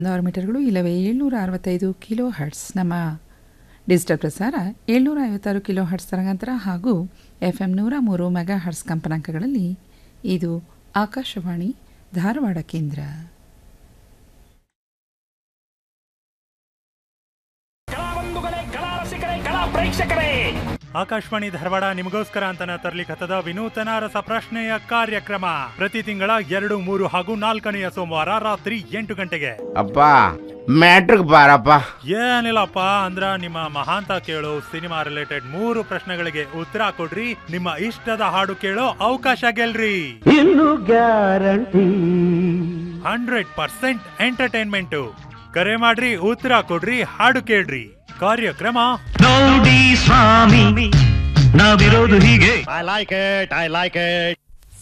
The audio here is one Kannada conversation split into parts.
ಆರು ಮೀಟರ್ಗಳು ಇಲ್ಲವೇ ಏಳ್ನೂರ ಅರವತ್ತೈದು ಕಿಲೋ ಹರ್ಟ್ಸ್ ನಮ್ಮ ಡಿಜಿಟಲ್ ಪ್ರಸಾರ ಏಳ್ನೂರ ಐವತ್ತಾರು ಕಿಲೋ ಹರ್ಟ್ಸ್ ತರಂಗಾಂತರ ಹಾಗೂ ಎಫ್ ಎಂ ನೂರ ಮೂರು ಮೆಗಾ ಹರ್ಟ್ಸ್ ಕಂಪನಾಂಕಗಳಲ್ಲಿ ಇದು ಆಕಾಶವಾಣಿ ಧಾರವಾಡ ಕೇಂದ್ರ ಕಲಾಬಂಧುಗಳೇ ಕಲಾ ರಸಿಕರೇ ಕಲಾ ಪ್ರೇಕ್ಷಕರೇ ಆಕಾಶವಾಣಿ ಧಾರವಾಡ ನಿಮಗೋಸ್ಕರ ಅಂತನ ತರ್ಲಿಖತ್ತದ ವಿನೂತನ ರಸ ಪ್ರಶ್ನೆಯ ಕಾರ್ಯಕ್ರಮ ಪ್ರತಿ ತಿಂಗಳ ಎರಡು ಮೂರು ಹಾಗೂ ನಾಲ್ಕನೆಯ ಸೋಮವಾರ ರಾತ್ರಿ ಎಂಟು ಗಂಟೆಗೆ ಅಪ್ಪ ಮ್ಯಾಟ್ರಿಕ್ ಬಾರಪ್ಪ ಏನಿಲ್ಲಪ್ಪ ಅಂದ್ರ ನಿಮ್ಮ ಮಹಾಂತ ಕೇಳೋ ಸಿನಿಮಾ ರಿಲೇಟೆಡ್ ಮೂರು ಪ್ರಶ್ನೆಗಳಿಗೆ ಉತ್ತರ ಕೊಡ್ರಿ ನಿಮ್ಮ ಇಷ್ಟದ ಹಾಡು ಕೇಳೋ ಅವಕಾಶ ಗೆಲ್ರಿ ಇನ್ನು ಗ್ಯಾರಂಟಿ ಹಂಡ್ರೆಡ್ ಪರ್ಸೆಂಟ್ ಎಂಟರ್ಟೈನ್ಮೆಂಟ್ ಕರೆ ಮಾಡ್ರಿ ಉತ್ತರ ಕೊಡ್ರಿ ಹಾಡು ಕೇಳ್ರಿ ಕಾರ್ಯಕ್ರಮ ನೋಡಿ ಸ್ವಾಮಿ ನಾವಿರೋದು ಹೀಗೆ I like it I like it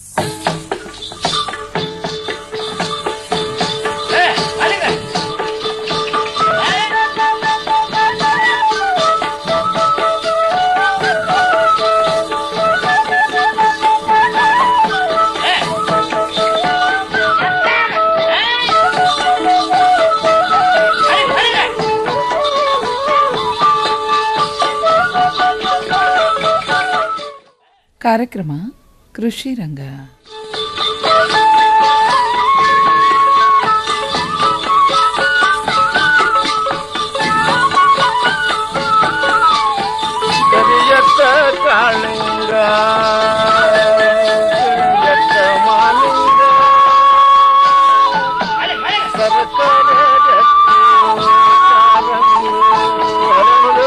ಕಾರ್ಯಕ್ರಮ ಕೃಷಿ ರಂಗ ಕರಿಯತ್ತ ಕಾಳಿಂಗ ಕರಿಯತ್ತ ಮಾಲಿಂಗ ಸರಸರ ರತ್ನ ಕಾರಂಗಿ ಹರಳು.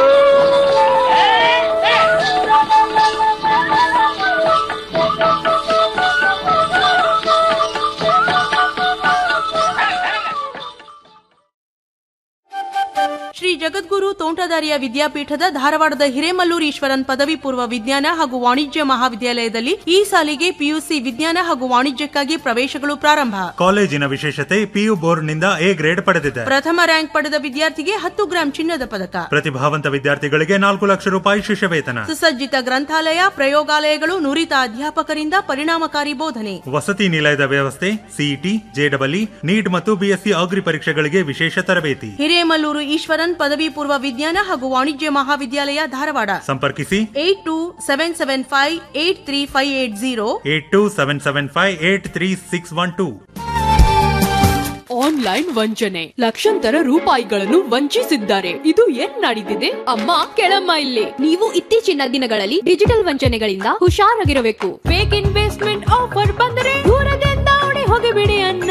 ಶ್ರೀ ಜಗದ್ಗುರು ತೋಂಟದಾರ್ಯ ವಿದ್ಯಾಪೀಠದ ಧಾರವಾಡದ ಹಿರೇಮಲ್ಲೂರು ಈಶ್ವರನ್ ಪದವಿ ಪೂರ್ವ ವಿಜ್ಞಾನ ಹಾಗೂ ವಾಣಿಜ್ಯ ಮಹಾವಿದ್ಯಾಲಯದಲ್ಲಿ ಈ ಸಾಲಿಗೆ ಪಿಯುಸಿ ವಿಜ್ಞಾನ ಹಾಗೂ ವಾಣಿಜ್ಯಕ್ಕಾಗಿ ಪ್ರವೇಶಗಳು ಪ್ರಾರಂಭ ಕಾಲೇಜಿನ ವಿಶೇಷತೆ ಪಿಯು ಬೋರ್ಡ್ ನಿಂದ ಎ ಗ್ರೇಡ್ ಪಡೆದಿದೆ ಪ್ರಥಮ ರ್ಯಾಂಕ್ ಪಡೆದ ವಿದ್ಯಾರ್ಥಿಗೆ ಹತ್ತು ಗ್ರಾಂ ಚಿನ್ನದ ಪದಕ ಪ್ರತಿಭಾವಂತ ವಿದ್ಯಾರ್ಥಿಗಳಿಗೆ ನಾಲ್ಕು ಲಕ್ಷ ರೂಪಾಯಿ ಶಿಷ್ಯ ವೇತನ ಸುಸಜ್ಜಿತ ಗ್ರಂಥಾಲಯ ಪ್ರಯೋಗಾಲಯಗಳು ನುರಿತ ಅಧ್ಯಾಪಕರಿಂದ ಪರಿಣಾಮಕಾರಿ ಬೋಧನೆ ವಸತಿ ನಿಲಯದ ವ್ಯವಸ್ಥೆ ಸಿಇಟಿ ಜೆಡಬ್ಲ್ಇ ನೀಟ್ ಮತ್ತು ಬಿಎಸ್ಸಿ ಅಗ್ರಿ ಪರೀಕ್ಷೆಗಳಿಗೆ ವಿಶೇಷ ತರಬೇತಿ ಹಿರೇಮಲ್ಲೂರು ಈಶ್ವರನ್ ಪದವಿ ಪೂರ್ವ ವಿಜ್ಞಾನ ಹಾಗೂ ವಾಣಿಜ್ಯ ಮಹಾವಿದ್ಯಾಲಯ ಧಾರವಾಡ ಸಂಪರ್ಕಿಸಿ eight two seven seven five eight three five eight zero eight two seven seven five eight three six one two online ವಂಚನೆ ಲಕ್ಷಾಂತರ ರೂಪಾಯಿಗಳನ್ನು ವಂಚಿಸಿದ್ದಾರೆ ಇದು ಏನ್ ನಡೀತಿದೆ ಅಮ್ಮ ಕೆಳಮ್ಮ ಇಲ್ಲಿ ನೀವು ಇತ್ತೀಚಿನ ದಿನಗಳಲ್ಲಿ ಡಿಜಿಟಲ್ ವಂಚನೆಗಳಿಂದ ಹುಷಾರಾಗಿರಬೇಕು ಫೇಕ್ ಇನ್ವೆಸ್ಟ್ಮೆಂಟ್ ಆಫರ್ ಬಂದರೆ ದೂರದಿಂದ ಓಡಿ ಹೋಗಿಬಿಡಿ ಅನ್ನ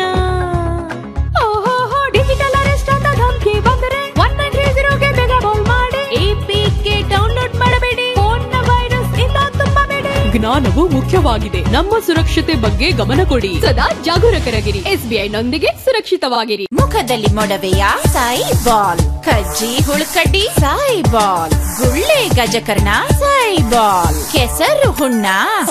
ಓಹೋ ಡಿಜಿಟಲ್ ಅರೆಸ್ಟ್ ಅಂತ ಧಮಕಿ ಬಂದರೆ ಒನ್ ನೈನ್ ತ್ರೀ ಜೀರೋಗೆ ಬೇಗ ಕಾಲ್ ಮಾಡಿ ಎಪಿಕೆ ಡೌನ್ಲೋಡ್ ಮಾಡಬೇಡಿ ಫೋನ್ ನ ವೈರಸ್ ಇಂದ ತುಂಬಬೇಡಿ ಜ್ಞಾನವು ಮುಖ್ಯವಾಗಿದೆ ನಮ್ಮ ಸುರಕ್ಷತೆ ಬಗ್ಗೆ ಗಮನ ಕೊಡಿ ಸದಾ ಜಾಗರೂಕರಾಗಿರಿ ಎಸ್ಬಿಐ ನೊಂದಿಗೆ ಸುರಕ್ಷಿತವಾಗಿರಿ ಮುಖದಲ್ಲಿ ಮೊಡವೆಯ ಸಾಯಿ ಬಾಲ್ ಕಜ್ಜಿ ಹುಳುಕಡ್ಡಿ ಸಾಯಿ ಬಾಲ್ ಗುಳ್ಳೆ ಗಜಕರ್ಣ ಸಾಯಿ ಬಾಲ್ ಕೆಸರು ಹುಣ್ಣ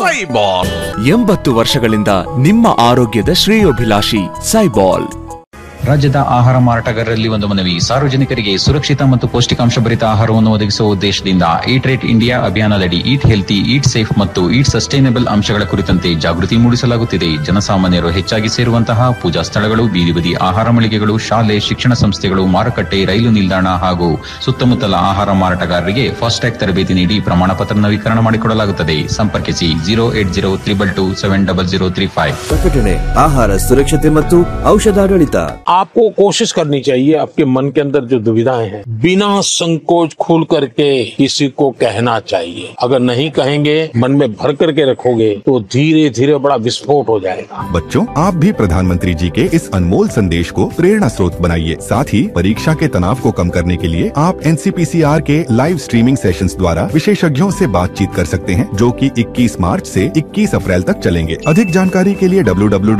ಎಂಬತ್ತು ವರ್ಷಗಳಿಂದ ನಿಮ್ಮ ಆರೋಗ್ಯದ ಶ್ರೇಯೋಭಿಲಾಷಿ ಸೈಬಾಲ್ ರಾಜ್ಯದ ಆಹಾರ ಮಾರಾಟಗಾರರಲ್ಲಿ ಒಂದು ಮನವಿ ಸಾರ್ವಜನಿಕರಿಗೆ ಸುರಕ್ಷಿತ ಮತ್ತು ಪೌಷ್ಟಿಕಾಂಶ ಭರಿತ ಆಹಾರವನ್ನು ಒದಗಿಸುವ ಉದ್ದೇಶದಿಂದ ಈಟ್ ರೇಟ್ ಇಂಡಿಯಾ ಅಭಿಯಾನದಡಿ ಈಟ್ ಹೆಲ್ತಿ ಈಟ್ ಸೇಫ್ ಮತ್ತು ಈಟ್ ಸಸ್ಟೈನಬಲ್ ಅಂಶಗಳ ಕುರಿತಂತೆ ಜಾಗೃತಿ ಮೂಡಿಸಲಾಗುತ್ತಿದೆ ಜನಸಾಮಾನ್ಯರು ಹೆಚ್ಚಾಗಿ ಸೇರುವಂತಹ ಪೂಜಾ ಸ್ಥಳಗಳು ಬೀದಿ ಬದಿ ಆಹಾರ ಮಳಿಗೆಗಳು ಶಾಲೆ ಶಿಕ್ಷಣ ಸಂಸ್ಥೆಗಳು ಮಾರುಕಟ್ಟೆ ರೈಲು ನಿಲ್ದಾಣ ಹಾಗೂ ಸುತ್ತಮುತ್ತಲ ಆಹಾರ ಮಾರಾಟಗಾರರಿಗೆ ಫಾಸ್ಟ್ಯಾಗ್ ತರಬೇತಿ ನೀಡಿ ಪ್ರಮಾಣ ಪತ್ರ ನವೀಕರಣ ಮಾಡಿಕೊಡಲಾಗುತ್ತದೆ ಸಂಪರ್ಕಿಸಿ zero eight zero triple two seven double zero three five ಪ್ರಕಟಣೆ ಆಹಾರ ಸುರಕ್ಷತೆ ಮತ್ತು ಔಷಧಾಡಳಿತ आपको कोशिश करनी चाहिए आपके मन के अंदर जो दुविधाएं हैं बिना संकोच खुल करके किसी को कहना चाहिए अगर नहीं कहेंगे मन में भर करके रखोगे तो धीरे धीरे बड़ा विस्फोट हो जाएगा बच्चों आप भी प्रधानमंत्री जी के इस अनमोल संदेश को प्रेरणा स्रोत बनाइए साथ ही परीक्षा के तनाव को कम करने के लिए आप एनसीपीसीआर के लाइव स्ट्रीमिंग सेशंस द्वारा विशेषज्ञों से बातचीत कर सकते हैं जो कि 21 मार्च से 21 अप्रैल तक चलेंगे अधिक जानकारी के लिए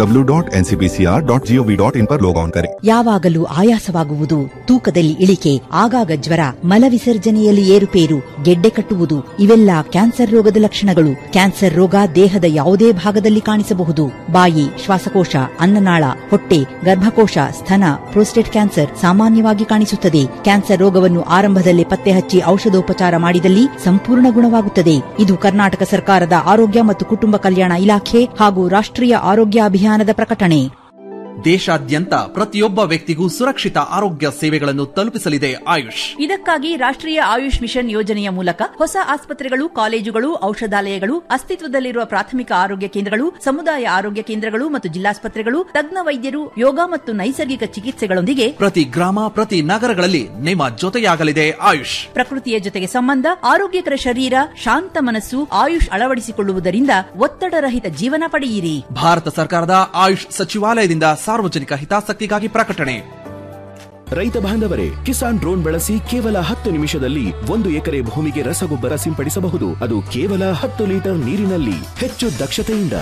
www.ncpcr.gov.in पर लॉग ऑन करें ಯಾವಾಗಲೂ ಆಯಾಸವಾಗುವುದು ತೂಕದಲ್ಲಿ ಇಳಿಕೆ ಆಗಾಗ ಜ್ವರ ಮಲವಿಸರ್ಜನೆಯಲ್ಲಿ ಏರುಪೇರು ಗೆಡ್ಡೆ ಕಟ್ಟುವುದು ಇವೆಲ್ಲ ಕ್ಯಾನ್ಸರ್ ರೋಗದ ಲಕ್ಷಣಗಳು ಕ್ಯಾನ್ಸರ್ ರೋಗ ದೇಹದ ಯಾವುದೇ ಭಾಗದಲ್ಲಿ ಕಾಣಿಸಬಹುದು ಬಾಯಿ ಶ್ವಾಸಕೋಶ ಅನ್ನನಾಳ ಹೊಟ್ಟೆ ಗರ್ಭಕೋಶ ಸ್ತನ ಪ್ರೋಸ್ಟೇಟ್ ಕ್ಯಾನ್ಸರ್ ಸಾಮಾನ್ಯವಾಗಿ ಕಾಣಿಸುತ್ತದೆ ಕ್ಯಾನ್ಸರ್ ರೋಗವನ್ನು ಆರಂಭದಲ್ಲೇ ಪತ್ತೆ ಹಚ್ಚಿ ಔಷಧೋಪಚಾರ ಮಾಡಿದಲ್ಲಿ ಸಂಪೂರ್ಣ ಗುಣವಾಗುತ್ತದೆ ಇದು ಕರ್ನಾಟಕ ಸರ್ಕಾರದ ಆರೋಗ್ಯ ಮತ್ತು ಕುಟುಂಬ ಕಲ್ಯಾಣ ಇಲಾಖೆ ಹಾಗೂ ರಾಷ್ಟ್ರೀಯ ಆರೋಗ್ಯ ಅಭಿಯಾನದ ಪ್ರಕಟಣೆ ದೇಶಾದ್ಯಂತ ಪ್ರತಿಯೊಬ್ಬ ವ್ಯಕ್ತಿಗೂ ಸುರಕ್ಷಿತ ಆರೋಗ್ಯ ಸೇವೆಗಳನ್ನು ತಲುಪಿಸಲಿದೆ ಆಯುಷ್ ಇದಕ್ಕಾಗಿ ರಾಷ್ಟ್ರೀಯ ಆಯುಷ್ ಮಿಷನ್ ಯೋಜನೆಯ ಮೂಲಕ ಹೊಸ ಆಸ್ಪತ್ರೆಗಳು ಕಾಲೇಜುಗಳು ಔಷಧಾಲಯಗಳು ಅಸ್ತಿತ್ವದಲ್ಲಿರುವ ಪ್ರಾಥಮಿಕ ಆರೋಗ್ಯ ಕೇಂದ್ರಗಳು ಸಮುದಾಯ ಆರೋಗ್ಯ ಕೇಂದ್ರಗಳು ಮತ್ತು ಜಿಲ್ಲಾಸ್ಪತ್ರೆಗಳು ತಜ್ಞ ವೈದ್ಯರು ಯೋಗ ಮತ್ತು ನೈಸರ್ಗಿಕ ಚಿಕಿತ್ಸೆಗಳೊಂದಿಗೆ ಪ್ರತಿ ಗ್ರಾಮ ಪ್ರತಿ ನಗರಗಳಲ್ಲಿ ನಿಮ್ಮ ಜೊತೆಯಾಗಲಿದೆ ಆಯುಷ್ ಪ್ರಕೃತಿಯ ಜೊತೆಗೆ ಸಂಬಂಧ ಆರೋಗ್ಯಕರ ಶರೀರ ಶಾಂತ ಮನಸ್ಸು ಆಯುಷ್ ಅಳವಡಿಸಿಕೊಳ್ಳುವುದರಿಂದ ಒತ್ತಡರಹಿತ ಜೀವನ ಪಡೆಯಿರಿ ಭಾರತ ಸರ್ಕಾರದ ಆಯುಷ್ ಸಚಿವಾಲಯದಿಂದ ಸಾರ್ವಜನಿಕ ಹಿತಾಸಕ್ತಿಗಾಗಿ ಪ್ರಕಟಣೆ ರೈತ ಬಾಂಧವರೇ ಕಿಸಾನ್ ಡ್ರೋನ್ ಬಳಸಿ ಕೇವಲ ಹತ್ತು ನಿಮಿಷದಲ್ಲಿ ಒಂದು ಎಕರೆ ಭೂಮಿಗೆ ರಸಗೊಬ್ಬರ ಸಿಂಪಡಿಸಬಹುದು ಅದು ಕೇವಲ ಹತ್ತು ಲೀಟರ್ ನೀರಿನಲ್ಲಿ ಹೆಚ್ಚು ದಕ್ಷತೆಯಿಂದ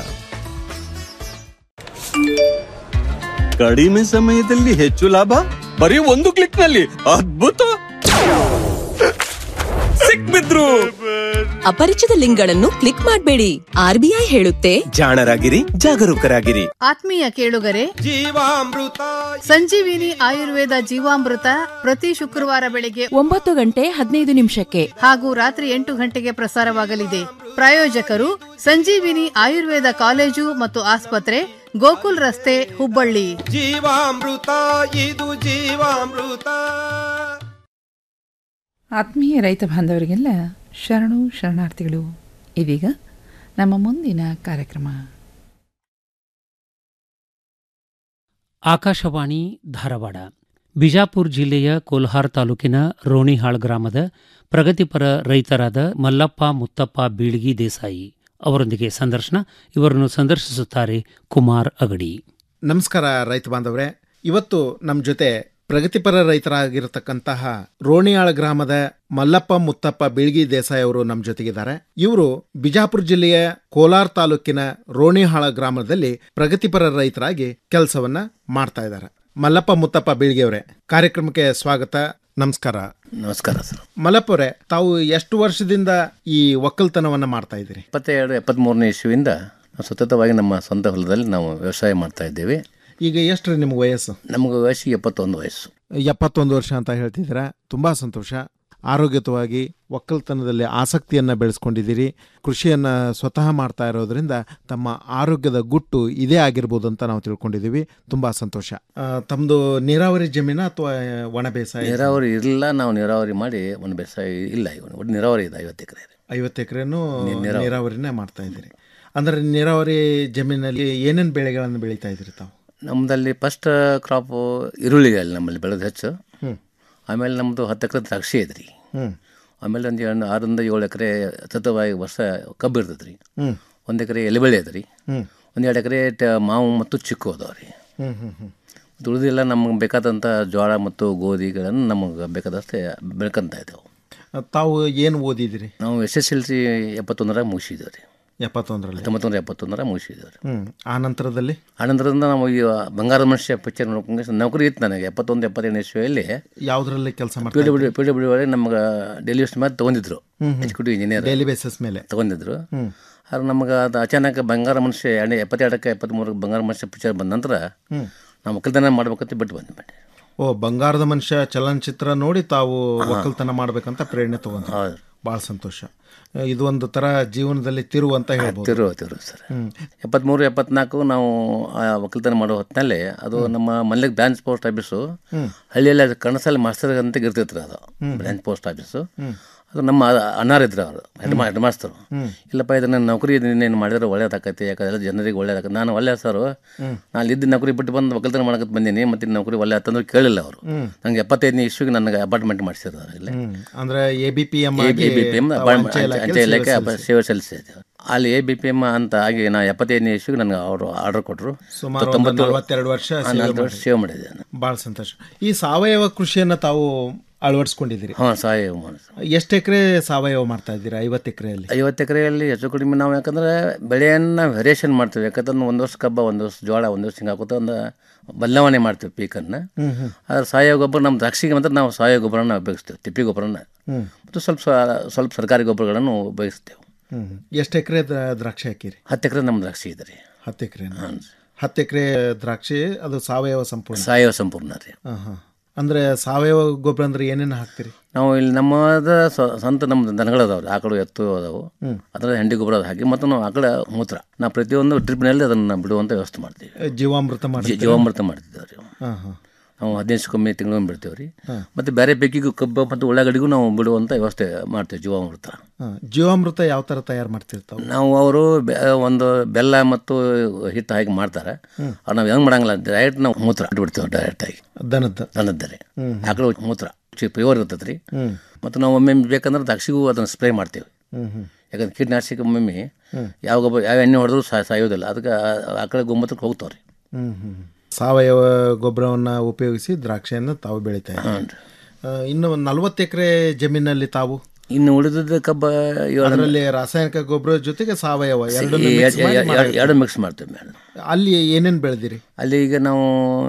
ಕಡಿಮೆ ಸಮಯದಲ್ಲಿ ಹೆಚ್ಚು ಲಾಭ ಬರೀ ಒಂದು ಕ್ಲಿಕ್ ನಲ್ಲಿ ಅದ್ಭುತ ಸಿಕ್ಬಿದ್ರು ಅಪರಿಚಿತ ಲಿಂಕ್ಗಳನ್ನು ಕ್ಲಿಕ್ ಮಾಡಬೇಡಿ ಆರ್ಬಿಐ ಹೇಳುತ್ತೆ ಜಾಣರಾಗಿರಿ ಜಾಗರೂಕರಾಗಿರಿ ಆತ್ಮೀಯ ಕೇಳುಗರೆ ಜೀವಾಮೃತ ಸಂಜೀವಿನಿ ಆಯುರ್ವೇದ ಜೀವಾಮೃತ ಪ್ರತಿ ಶುಕ್ರವಾರ ಬೆಳಿಗ್ಗೆ ಒಂಬತ್ತು ಗಂಟೆ ಹದಿನೈದು ನಿಮಿಷಕ್ಕೆ ಹಾಗೂ ರಾತ್ರಿ ಎಂಟು ಗಂಟೆಗೆ ಪ್ರಸಾರವಾಗಲಿದೆ ಪ್ರಾಯೋಜಕರು ಸಂಜೀವಿನಿ ಆಯುರ್ವೇದ ಕಾಲೇಜು ಮತ್ತು ಆಸ್ಪತ್ರೆ ಗೋಕುಲ್ ರಸ್ತೆ ಹುಬ್ಬಳ್ಳಿ ಜೀವಾಮೃತ ಇದು ಜೀವಾಮೃತ ಆತ್ಮೀಯ ರೈತ ಬಾಂಧವರಿಗೆಲ್ಲ ಶರಣು ಶರಣಾರ್ಥಿಗಳು ಇದೀಗ ನಮ್ಮ ಮುಂದಿನ ಕಾರ್ಯಕ್ರಮ ಆಕಾಶವಾಣಿ ಧಾರವಾಡ ಬಿಜಾಪುರ ಜಿಲ್ಲೆಯ ಕೋಲ್ಹಾರ್ ತಾಲೂಕಿನ ರೋಣಿಹಾಳ್ ಗ್ರಾಮದ ಪ್ರಗತಿಪರ ರೈತರಾದ ಮಲ್ಲಪ್ಪ ಮುತ್ತಪ್ಪ ಬೀಳ್ಗಿ ದೇಸಾಯಿ ಅವರೊಂದಿಗೆ ಸಂದರ್ಶನ ಇವರನ್ನು ಸಂದರ್ಶಿಸುತ್ತಾರೆ ಕುಮಾರ್ ಅಗಡಿ ನಮಸ್ಕಾರ ರೈತ ಬಾಂಧವರೇ ಇವತ್ತು ನಮ್ಮ ಜೊತೆ ಪ್ರಗತಿಪರ ರೈತರಾಗಿರತಕ್ಕಂತಹ ರೋಣಿಯಾಳ ಗ್ರಾಮದ ಮಲ್ಲಪ್ಪ ಮುತ್ತಪ್ಪ ಬೀಳ್ಗಿ ದೇಸಾಯಿ ಅವರು ನಮ್ಮ ಜೊತೆಗಿದ್ದಾರೆ ಇವರು ಬಿಜಾಪುರ ಜಿಲ್ಲೆಯ ಕೋಲಾರ್ ತಾಲೂಕಿನ ರೋಣಿಹಾಳ ಗ್ರಾಮದಲ್ಲಿ ಪ್ರಗತಿಪರ ರೈತರಾಗಿ ಕೆಲಸವನ್ನ ಮಾಡ್ತಾ ಇದ್ದಾರೆ ಮಲ್ಲಪ್ಪ ಮುತ್ತಪ್ಪ ಬೀಳ್ಗಿ ಅವರೇ ಕಾರ್ಯಕ್ರಮಕ್ಕೆ ಸ್ವಾಗತ ನಮಸ್ಕಾರ ನಮಸ್ಕಾರ ಸರ್ ಮಲ್ಲಪ್ಪ ಅವರೇ ತಾವು ಎಷ್ಟು ವರ್ಷದಿಂದ ಈ ಒಕ್ಕಲ್ತನವನ್ನ ಮಾಡ್ತಾ ಇದ್ದೀರಿ ಇಪ್ಪತ್ತೆರಡು ಎಪ್ಪತ್ತ್ಮೂರನೇ ಇಸ್ವಿಯಿಂದ ನಾವು ಸತತವಾಗಿ ನಮ್ಮ ಸ್ವಂತ ಹೊಲದಲ್ಲಿ ನಾವು ವ್ಯವಸಾಯ ಮಾಡ್ತಾ ಇದ್ದೇವೆ ಈಗ ಎಷ್ಟು ನಿಮ್ಗೆ ವಯಸ್ಸು ನಮಗೆ ವಯಸ್ಸು ಎಪ್ಪತ್ತೊಂದು ವಯಸ್ಸು ಎಪ್ಪತ್ತೊಂದು ವರ್ಷ ಅಂತ ಹೇಳ್ತಿದ್ದೀರಾ ತುಂಬಾ ಸಂತೋಷ ಆರೋಗ್ಯತವಾಗಿ ಒಕ್ಕಲ್ತನದಲ್ಲಿ ಆಸಕ್ತಿಯನ್ನ ಬೆಳೆಸ್ಕೊಂಡಿದ್ದೀರಿ ಕೃಷಿಯನ್ನ ಸ್ವತಃ ಮಾಡ್ತಾ ಇರೋದ್ರಿಂದ ತಮ್ಮ ಆರೋಗ್ಯದ ಗುಟ್ಟು ಇದೇ ಆಗಿರ್ಬೋದು ಅಂತ ನಾವು ತಿಳ್ಕೊಂಡಿದ್ದೀವಿ ತುಂಬಾ ಸಂತೋಷ ಆ, ತಮ್ದು ನೀರಾವರಿ ಜಮೀನ ಅಥವಾ ಒಣ ಬೇಸಾಯ ನೀರಾವರಿ ಇರಲಿಲ್ಲ ನಾವು ನೀರಾವರಿ ಮಾಡಿ ಒಂದು ಬೇಸಾಯ ಇಲ್ಲ ಇವನು ಒಟ್ಟು ನೀರಾವರಿ ಇದೆ ಐವತ್ತು ಎಕರೆ ಐವತ್ತು ಎಕರೆನೂ ನೀ- ನೀರಾವರಿ. ನೀರಾವರಿನೇ ಮಾಡ್ತಾ ಇದ್ದೀರಿ ಅಂದ್ರೆ ನೀರಾವರಿ ಜಮೀನಲ್ಲಿ ಏನೇನು ಬೆಳೆಗಳನ್ನು ಬೆಳೀತಾ ಇದ್ದೀರಿ ತಾವು ನಮ್ಮದಲ್ಲಿ ಫಸ್ಟ್ ಕ್ರಾಪು ಈರುಳ್ಳಿ ಅಲ್ಲಿ ನಮ್ಮಲ್ಲಿ ಬೆಳೆದು ಹೆಚ್ಚು ಹ್ಮ್. ಆಮೇಲೆ ನಮ್ಮದು ಹತ್ತು ಎಕರೆ ದ್ರಾಕ್ಷಿ ಐತ್ರಿ ಹ್ಮ್. ಆಮೇಲೆ ಒಂದು ಎರಡು ಆರರಿಂದ ಏಳು ಎಕರೆ ಸತತವಾಗಿ ವರ್ಷ ಕಬ್ಬು ಇರ್ತೈತೆ ರೀ ಹ್ಮ್. ಒಂದು ಎಕರೆ ಎಲೆಬಳ್ಳಿ ಐತೆ ರೀ ಹ್ಮ್. ಒಂದು ಎರಡು ಎಕರೆ ಟ- ಮಾವು ಮತ್ತು ಚಿಕ್ಕು ಅದಾವೆ ರೀ ಹ್ಮ್ ಹ್ಮ್ ಹ್ಮ್ ಉಳಿದಿಲ್ಲ ನಮಗೆ ಬೇಕಾದಂಥ ಜೋಳ ಮತ್ತು ಗೋಧಿಗಳನ್ನು ನಮಗೆ ಬೇಕಾದಷ್ಟೇ ಬೆಳ್ಕೊಂತ ಇದ್ದೇವೆ ತಾವು ಏನು ಓದಿದಿರಿ ನಾವು ಎಸ್ ಎಸ್ ಎಲ್ ಸಿ ಎಪ್ಪತ್ತೊಂದರಾಗ ಮುಗಿಸಿದ್ದೇವೆ ರೀ ಎಪ್ಪತ್ತೊಂದರಲ್ಲಿ ಹತ್ತೊಂಬತ್ತು ನೂರ ಎಪ್ಪತ್ತೊಂದರಾಗ ಮುಗಿಸಿದ್ದೇವೆ ರೀ ಹ್ಮ್ ಆ ನಂತರದಲ್ಲಿ ಆನಂತರದಿಂದ ನಾವು ಈ ಬಂಗಾರದ ಮನುಷ್ಯ ಪಿಕ್ಚರ್ ನೋಡ್ಕೊಂಡು ನೌಕರಿ ಇತ್ತು ನನಗೆ ಎಪ್ಪತ್ತೊಂದು ಎಪ್ಪತ್ತೆರಡು ಇಸ್ವಿಯಲ್ಲಿ ಯಾವುದರಲ್ಲಿ ಕೆಲಸ ಪಿ ಮಾಡ್ತಾ ಡಬ್ಲ್ಯೂ ಪಿ ಡಬ್ಲ್ಯೂ ಒಳಗೆ ನಮ್ಗೆ ಡೆಲ್ಲಿ ಯೂಸ್ ಮೇಲೆ ತೊಗೊಂಡಿದ್ರು ಹ್ಮ್ ಹ್ಮ್. ಎಕ್ಸಿಕ್ಯೂಟಿವ್ ಇಂಜಿನಿಯರ್ Daily basis ಮೇಲೆ. ತೊಗೊಂಡಿದ್ರು ಹ್ಮ್. ಆದ್ರೆ ನಮ್ಗೆ ಅದು ಅಚಾನಕ್ ಬಂಗಾರ ಮನುಷ್ಯ ಎರಡು ಎಪ್ಪತ್ತೆರಡಕ್ಕೆ ಎಪ್ಪತ್ತ್ಮೂರಕ್ಕೆ ಬಂಗಾರ ಮನುಷ್ಯ ಪಿಕ್ಚರ್ ಬಂದ ನಂತರ ಹ್ಮ್. ನಾವು ಒಕ್ಕಲ್ತನ ಮಾಡ್ಬೇಕಂತ ಬಿಟ್ಟು ಬಂದೆ ಮಾಡಿ ಓ ಬಂಗಾರದ ಮನುಷ್ಯ ಚಲನಚಿತ್ರ ನೋಡಿ ತಾವು ಹಾ. ಒಕ್ಕಲ್ತನ ಮಾಡ್ಬೇಕಂತ ಪ್ರೇರಣೆ ತಗೊಂಡ್ರು ಬಹಳ ಸಂತೋಷ ಇದು ಒಂದು ತರ ಜೀವನದಲ್ಲಿ ತಿರುವು ಅಂತ ಹೇಳ್ಬೋದು ತಿರು ತಿರು ಸರ್ ಹ್ಮ್. ಎಪ್ಪತ್ತ್ಮೂರು ಎಪ್ಪತ್ನಾಲ್ಕು ನಾವು ಆ ಒಕ್ಕಲ್ತನ ಮಾಡೋ ಹೊತ್ತಿನಲ್ಲಿ ಅದು ನಮ್ಮ ಮಲ್ಲೆಗೆ ಬ್ರಾಂಚ್ ಪೋಸ್ಟ್ ಆಫೀಸು ಹ್ಮ್. ಹಳ್ಳಿಯಲ್ಲಿ ಅದು ಕಣಸಲ್ಲಿ ಮಾಸ್ತರ್ ಅಂತ ಇರ್ತಿತ್ತು ಅದು ಹ್ಮ್. ಬ್ರಾಂಚ್ ಪೋಸ್ಟ್ ಆಫೀಸು ಹ್ಮ್. ಅದು ನಮ್ಮ ಅಣ್ಣಾರ್ ಇದ್ರು ಅವರು ಹೆಡ್ ಮಾ ಹೆಡ್ ಮಾಸ್ತರು ಹ್ಮ್. ಇಲ್ಲಪ್ಪ ಇದನ್ನ ನೌಕರಿ ಇನ್ನೇನು ಮಾಡಿದ್ರೆ ಒಳ್ಳೇದಾಕೈತಿ ಯಾಕಂದ್ರೆ ಜನರಿಗೆ ಒಳ್ಳೇದಾಕೈತಿ ನಾನು ಒಳ್ಳೆ ಸರ್ ಹ್ಮ್. ನಾನು ಇದ್ದ ನೌಕರಿ ಬಿಟ್ಟು ಬಂದು ಒಕ್ಕಲ್ತನ ಮಾಡಕತ್ ಬಂದೀನಿ ಮತ್ತೆ ಇನ್ನು ನೌಕರಿ ಒಳ್ಳೆ ಆತಂದ್ರೆ ಕೇಳಿಲ್ಲ ಅವರು ಹ್ಮ್. ನಂಗೆ ಎಪ್ಪತ್ತೈದನೇ ಇಶ್ವಿಗೆ ನನಗೆ ಅಪಾರ್ಟ್ಮೆಂಟ್ ಮಾಡಿಸಿದ್ರು ಇಲ್ಲಿ ಹ್ಮ್. ಅಂದ್ರೆ A B P M A B P M ಅಂಚೆ ಇಲಾಖೆ ಸೇವೆ ಸಲ್ಲಿಸಿದೆ ಅಲ್ಲಿ ಎ ಬಿ ಪಿ ಎಮ್ ಅಂತ ಆಗಿ ನಾ ಎಪ್ಪತ್ತೈದನೇ ಇಶ್ವಿಗೆ ನನಗೆ ಅವರು ಆರ್ಡರ್ ಕೊಟ್ಟರು ಸುಮಾರು ಒಂದು ನಲವತ್ತೆರಡು ವರ್ಷ ಸೇವೆ ನಲವತ್ತು ವರ್ಷ ಮಾಡಿದ್ರಿ. ಸೇವೆ ಮಾಡಿದೆ ನಾನು ಬಹಳ ಸಂತೋಷ ಈ ಸಾವಯವ ಕೃಷಿಯನ್ನ ತಾವು ಅಳವಡಿಸ್ಕೊಂಡಿದ್ದೀರಿ ಹಾಂ ಸಾವಯವ ಮಾಡಿ ಎಷ್ಟು ಎಕರೆ ಸಾವಯವ ಮಾಡ್ತಾ ಇದ್ದೀರಾ ಐವತ್ತು ಎಕರೆಯಲ್ಲಿ ಐವತ್ತು ಎಕರೆಯಲ್ಲಿ ಹೆಚ್ಚು ಕಡಿಮೆ ನಾವು ಯಾಕಂದ್ರೆ ಬೆಳೆಯನ್ನು ವೇರಿಯೇಷನ್ ಮಾಡ್ತೀವಿ ಯಾಕಂದ್ರೆ ಒಂದು ವರ್ಷ ಕಬ್ಬ ಒಂದು ವರ್ಷ ಜೋಳ ಒಂದು ವರ್ಷ ಹಿಂಗೆ ಹಾಕೋತ ಒಂದು ಬದಲಾವಣೆ ಮಾಡ್ತೀವಿ ಪೀಕನ್ನು ಹ್ಮ್, ಹ್ಮ್. ಆದ್ರೆ ಸಾವಯವ ಗೊಬ್ಬರ ನಮ್ಮ ದ್ರಾಕ್ಷಿಗೆ ಮಾತ್ರ ನಾವು ಸಾವಯವ ಗೊಬ್ಬರನ ಉಪಯೋಗಿಸ್ತೇವೆ ತಿಪ್ಪಿ ಗೊಬ್ಬರನ ಹ್ಮ್. ಮತ್ತು ಸ್ವಲ್ಪ ಸ- ಸ್ವಲ್ಪ ಸರ್ಕಾರಿ ಗೊಬ್ಬರಗಳನ್ನು ಉಪಯೋಗಿಸ್ತೇವೆ ಹ್ಮ್ ಎಷ್ಟು ಎಕರೆ ದ್ರಾಕ್ಷಿ ಹಾಕಿರಿ ಹತ್ತು ಎಕರೆ ನಮ್ಮ ದ್ರಾಕ್ಷಿ ಇದೆ ರೀ ಹತ್ತು ಎಕರೆ ಹತ್ತು ಎಕರೆ ದ್ರಾಕ್ಷಿ ಅದು ಸಾವಯವ ಸಂಪೂರ್ಣ ಸಾವಯವ ಸಂಪೂರ್ಣ ರೀ ಹಾ, ಹಾ. ಅಂದ್ರೆ ಸಾವಯವ ಗೊಬ್ಬರ ಅಂದ್ರೆ ಏನೇನು ಹಾಕ್ತೀರಿ ನಾವು ಇಲ್ಲಿ ನಮ್ಮದ ಸ್ವ- ಸ್ವಂತ ನಮ್ಮ ದನಗಳು ಅದಾವ್ರಿ ಆಕಳು ಎತ್ತು ಅದಾವು ಹ್ಮ್. ಅದರ ಹೆಂಡಿ ಗೊಬ್ಬರ ಹಾಕಿ ಮತ್ತು ನಾವು ಆಕಳ ಮೂತ್ರ ನಾವು ಪ್ರತಿಯೊಂದು ಡ್ರಿಪ್ನಲ್ಲಿ ಅದನ್ನು ಬಿಡುವಂಥ ವ್ಯವಸ್ಥೆ ಮಾಡ್ತೀವಿ ಏ, ಜೀವಾಮೃತ ಜೀ- ಮಾಡ್ತೀರಾ? ಜೀವಾಮೃತ ಮಾಡ್ತಿದ್ದೇವೆ ರೀ ಹಾ ಹಾ ನಾವು ಹದಿನೈದು ಕಮ್ಮಿ ತಿಂಗಳು ಬಿಡ್ತೇವೆ ರೀ ಹಾ. ಮತ್ತು ಬೇರೆ ಬೇಕಿಗೂ ಕಬ್ಬು ಮತ್ತು ಉಳ್ಳಾಗಡ್ಡಿಗೂ ನಾವು ಬಿಡುವಂಥ ವ್ಯವಸ್ಥೆ ಮಾಡ್ತೇವೆ ಜೀವಾಮೃತ ಹಾ. ಜೀವಾಮೃತ ಯಾವ ತರ ತಯಾರು ಮಾಡ್ತಿರ್ತಾವೆ ನಾವು ಅವರು ಒಂದು ಬೆಲ್ಲ ಮತ್ತು ಹಿಟ್ಟು ಹಾಕಿ ಮಾಡ್ತಾರೆ ಹ್ಮ್. ಅವ್ರು ನಾವು ಹೆಂಗೆ ಮಾಡಂಗಿಲ್ಲ ಡೈರೆಕ್ಟ್ ನಾವು ಮೂತ್ರ ಬಿಡ್ತೇವೆ ಡೈರೆಕ್ಟಾಗಿ ದನದ ದನದ್ದರೆ ಹ್ಮ್. ಆಕಳು ಮೂತ್ರ ಪ್ಯೂರ್ ಇರ್ತೈತೆ ರೀ ಹ್ಮ್. ಮತ್ತು ನಾವು ಒಮ್ಮೆ ಬೇಕಂದ್ರೆ ದ್ರಾಕ್ಷಿಗೂ ಅದನ್ನು ಸ್ಪ್ರೇ ಮಾಡ್ತೇವೆ ಹ್ಮ್ ಹ್ಮ್ ಯಾಕಂದ್ರೆ ಕೀಟನಾಶಕ ಒಮ್ಮೆ ಹ್ಮ್. ಯಾವ ಗೊಬ್ಬರ ಯಾವ ಎಣ್ಣೆ ಹೊಡೆದ್ರು ಸಾ ಸಾಯೋದಿಲ್ಲ ಅದಕ್ಕೆ ಆ- ಆಕಳ ಗೋಮೂತ್ರಕ್ಕೆ ಹೋಗ್ತಾವೆ ರೀ ಹ್ಮ್ ಹ್ಮ್ ಸಾವಯವ ಗೊಬ್ಬರವನ್ನ ಉಪಯೋಗಿಸಿ ದ್ರಾಕ್ಷಿಯನ್ನು ತಾವು ಬೆಳಿತಾ ಇದ್ದೀರಿ. ಹಾನ್ರಿ. ಆ, ಇನ್ನು ಒಂದು ನಲವತ್ತು ಎಕರೆ ಜಮೀನಲ್ಲಿ ತಾವು ಇನ್ನು ಉಳಿದದ್ದು ಕಬ್ಬ ಏಳು- ಅದರಲ್ಲಿ ರಾಸಾಯನಿಕ ಗೊಬ್ಬರ ಜೊತೆಗೆ ಸಾವಯವ ಎರಡು ಎ- ಎ- ಎ- ಎರಡು ಮಿಕ್ಸ್ ಮಾಡ್ತೇವೆ ಮೇಡಮ್ ಅಲ್ಲಿ ಏನೇನು ಬೆಳೆದಿರಿ ಅಲ್ಲಿ ಈಗ ನಾವು